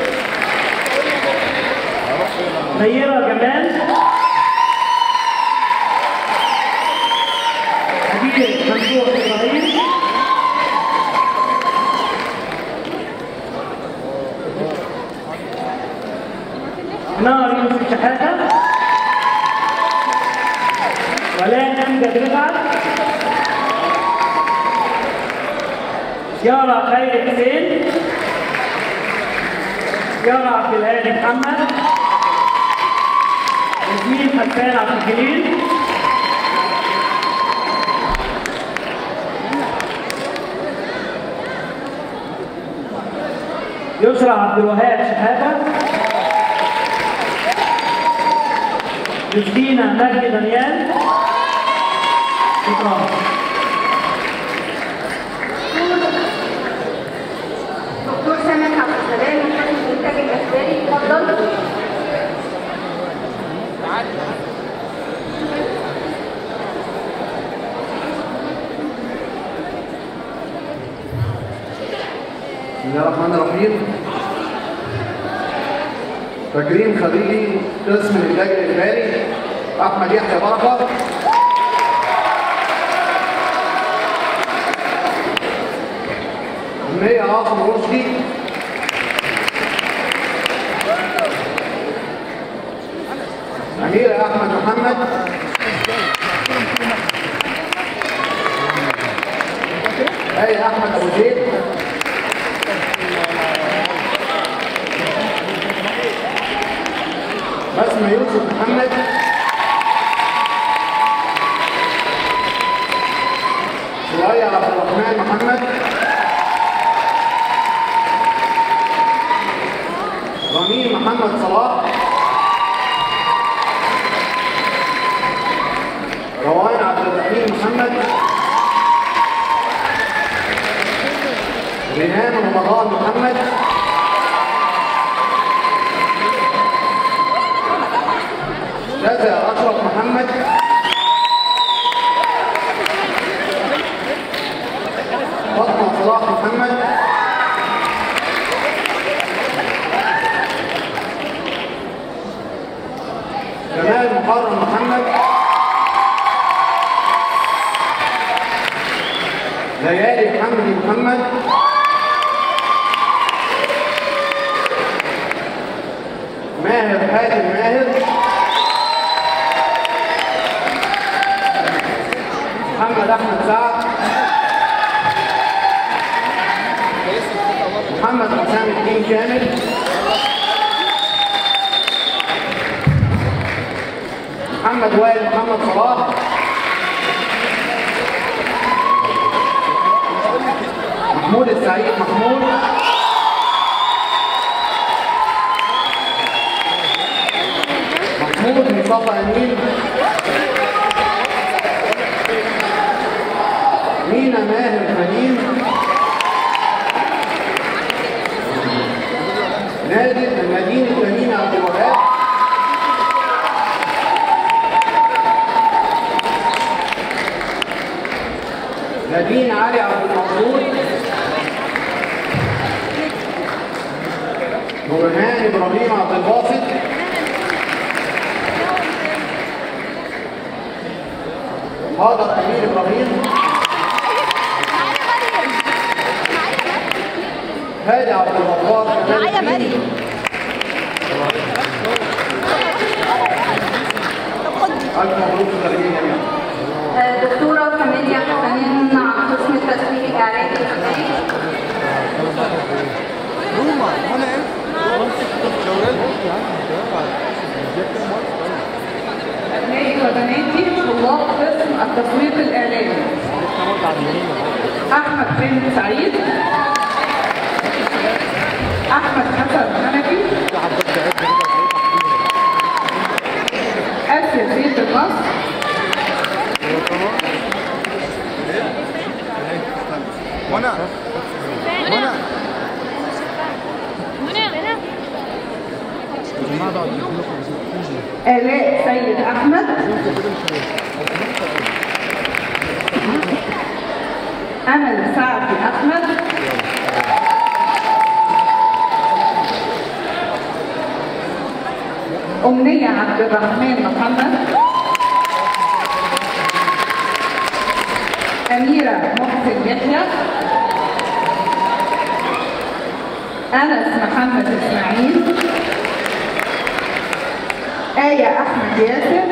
[SPEAKER 21] نيرة جمال حبيب منصور إبراهيم نار يوسف شحاتة ولاء أمجد رفعت يارا خير حسين يارا عبد الهادي محمد ياسمين حسان عبد الجليل يسرى عبد الوهاب شهادة يوستينا مجدي دانيال شكرا
[SPEAKER 3] دكتور سامح عبد السلام محل الانتاج الاخباري اتفضل
[SPEAKER 1] بسم الله الرحمن الرحيم تكريم خريجي قسم الانتاج الاجباري احمد يحيى بركه أمنية عاصم رشدي أميرة أحمد محمد آية أحمد أبو زيد بسمة يوسف محمد سرايا عبد الرحمن محمد رمين محمد صلاح روان عبد الرحيم محمد ريهام رمضان محمد شذا أشرف محمد فاطمة صلاح محمد جمال محرم محمد ليالي حمدي محمد ماهر حاتم ماهر محمد احمد سعد
[SPEAKER 14] كامل محمد وائل محمد صلاح محمود السعيد محمود محمود مصطفى امين مينا ماهر خليل نادي مدينة مدينة عبد الوهاب نادين علي عبد المنصور نورهان ابراهيم عبد الباسط هاجر امير ابراهيم هادي عبد الغفار معايا مريم ألف مبروك للخريجين جميعا
[SPEAKER 3] دكتورة كاميليا حسنين عن قسم التسويق الإعلامي
[SPEAKER 6] روما هنا
[SPEAKER 7] أبنائي وبناتي طلاب قسم التسويق الإعلامي أحمد خالد سعيد أحمد حسن حنفي آسيا زيد النصر
[SPEAKER 6] هنا هنا
[SPEAKER 7] آلاء سيد أحمد أمل سعدي أحمد أمنية عبد الرحمن محمد أميرة محسن يحيى أنس محمد إسماعيل آية أحمد ياسر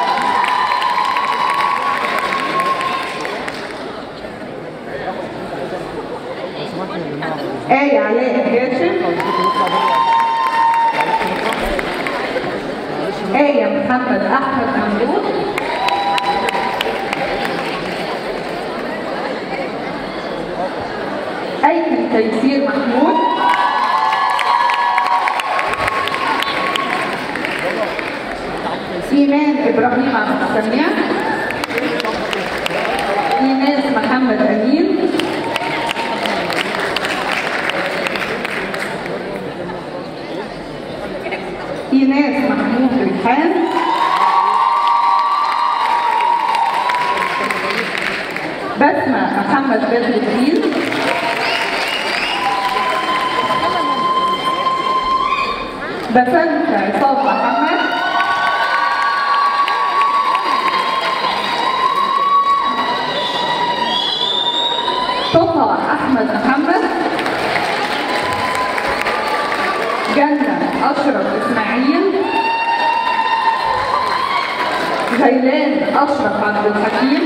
[SPEAKER 7] آية علاء هاشم آية محمد أحمد ممدوح أيمن تيسير محمود إيمان إبراهيم عبد السميع إيناس محمد أمين إيناس محمود ريحان بسمة محمد بدر الدين بسنت عصام محمد طه أحمد محمد جنة أشرف إسماعيل غيلان أشرف عبد الحكيم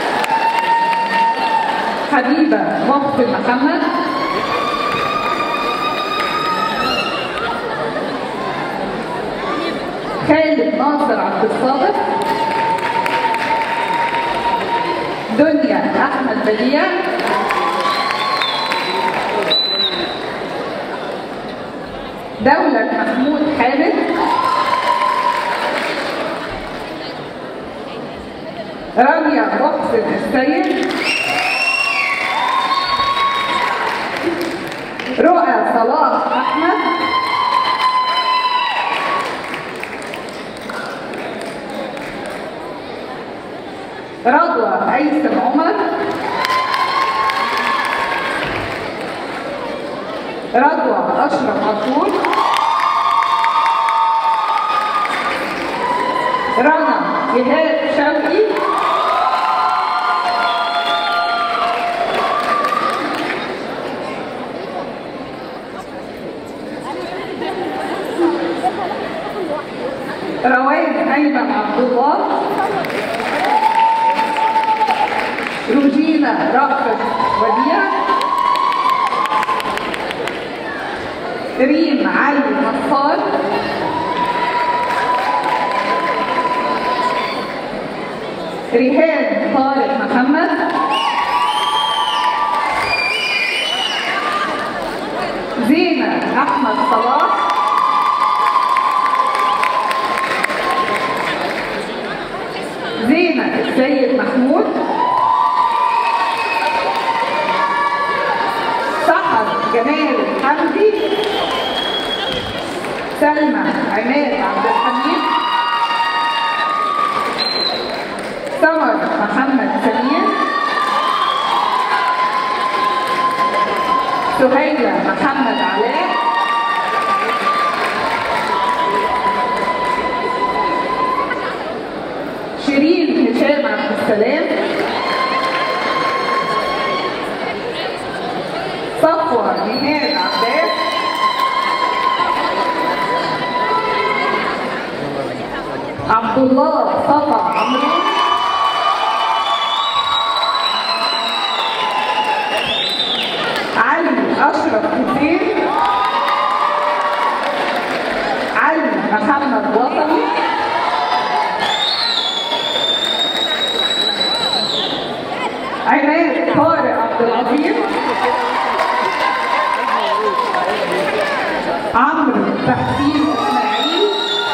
[SPEAKER 7] حبيبة محسن محمد خالد ناصر عبد الصادق دنيا أحمد بديع دولة محمود حامد رامية محسن السيد رؤى صلاح أحمد رضوى أيسم عمر رضوى أشرف عاشور رنا إيهاب شوقي روان أيمن عبد الله روجينا رأفت وديع ريم علي نصار ريهان طارق محمد زينة أحمد صلاح زينة السيد محمود سحر جمال حمدي سلمى عماد عبد الحميد سمر محمد سمير سهيلة محمد علاء شيرين هشام عبد السلام صفوة نهاد عباس عبد الله صفا عمرو علي أشرف حسين علي محمد وطني عماد طارق عبد العظيم عمرو تحسين اسماعيل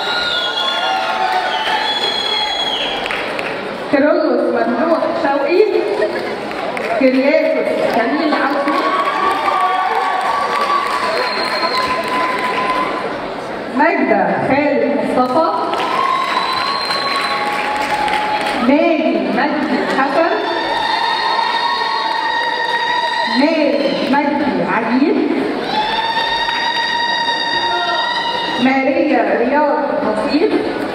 [SPEAKER 7] كيرلس ممدوح شوقي كرياتوس كميل عبدي ماجدة خالد مصطفى ماجي مجدي حسن ماري مجدي عجيب ماريا رياض نصيب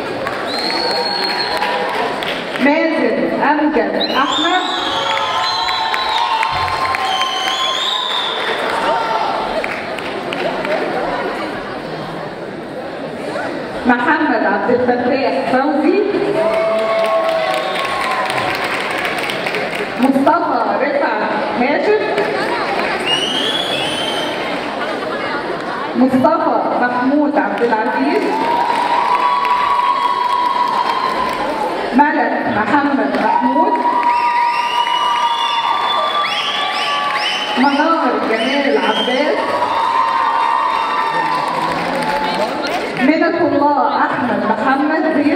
[SPEAKER 7] مازن أمجد أحمد محمد عبد الفتاح فوزي مصطفى رفعت هاشم مصطفى محمود عبد العزيز ملك محمد محمود منار جمال عباس منة الله أحمد محمد زين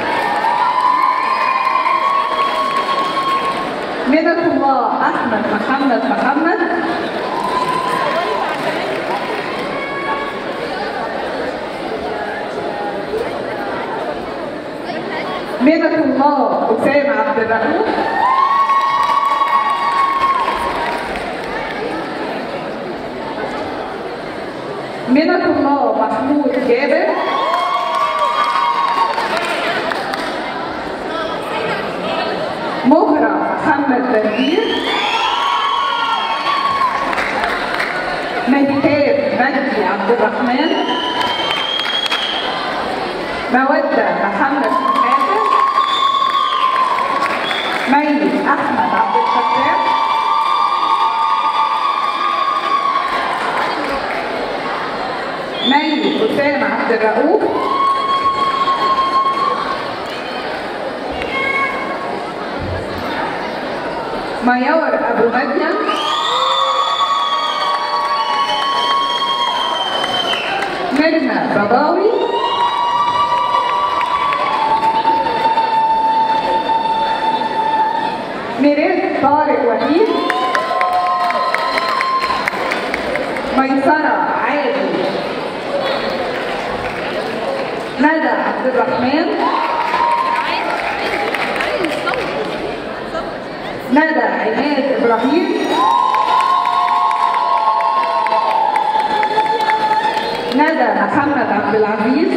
[SPEAKER 7] منة الله أحمد محمد محمد منة الله أسامة عبد الرؤوف منة الله محمود جابر مهرة محمد بندير مهتاب مجدي عبد الرحمن مودة محمد حاتم مي أحمد عبد الفتاح مي أسامة عبد الرؤوف ميار أبو مدين ميرنا بضاوي ميريت طارق وحيد ميسرة عادل ندى عبد الرحمن ندى عماد ابراهيم ندى محمد عبد العزيز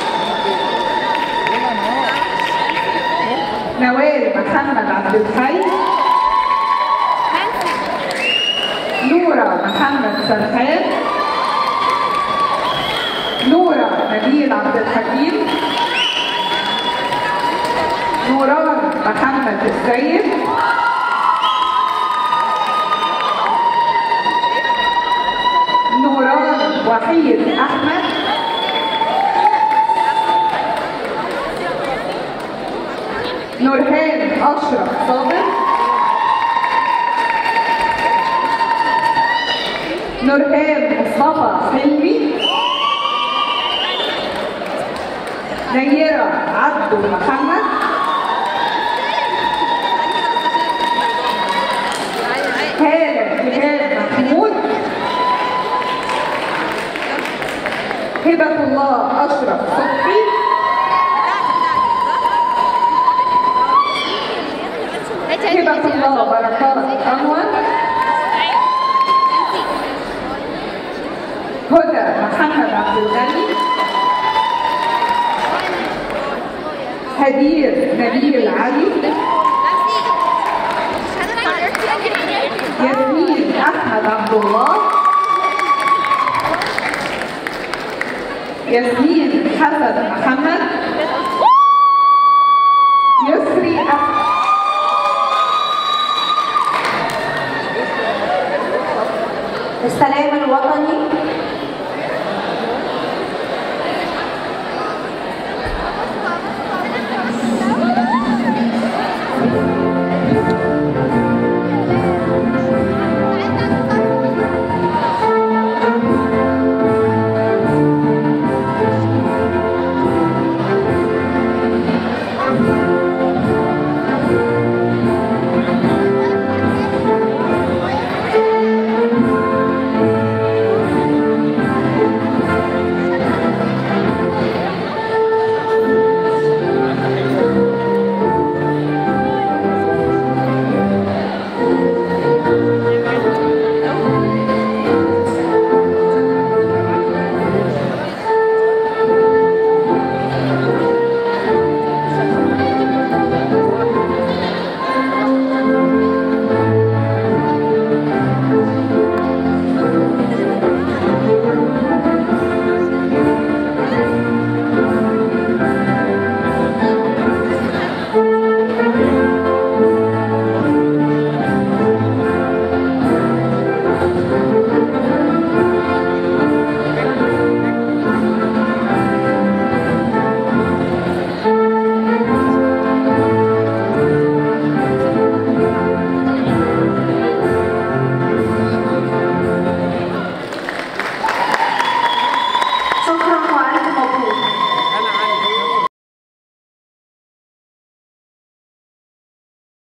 [SPEAKER 7] نوال محمد عبد الحي نورة محمد سرحان نورة نبيل عبد الحكيم نوران محمد السيد نوران وحيد أحمد نورهان أشرف صابر نورهان مصطفى حلمي نيرة عبدو محمد هالة إيهاب محمود هبة الله أشرف صبحي هبة الله بركات أنور هدى محمد عبد الغني هدير نبيل علي ياسمين احمد عبد الله ياسمين حسن محمد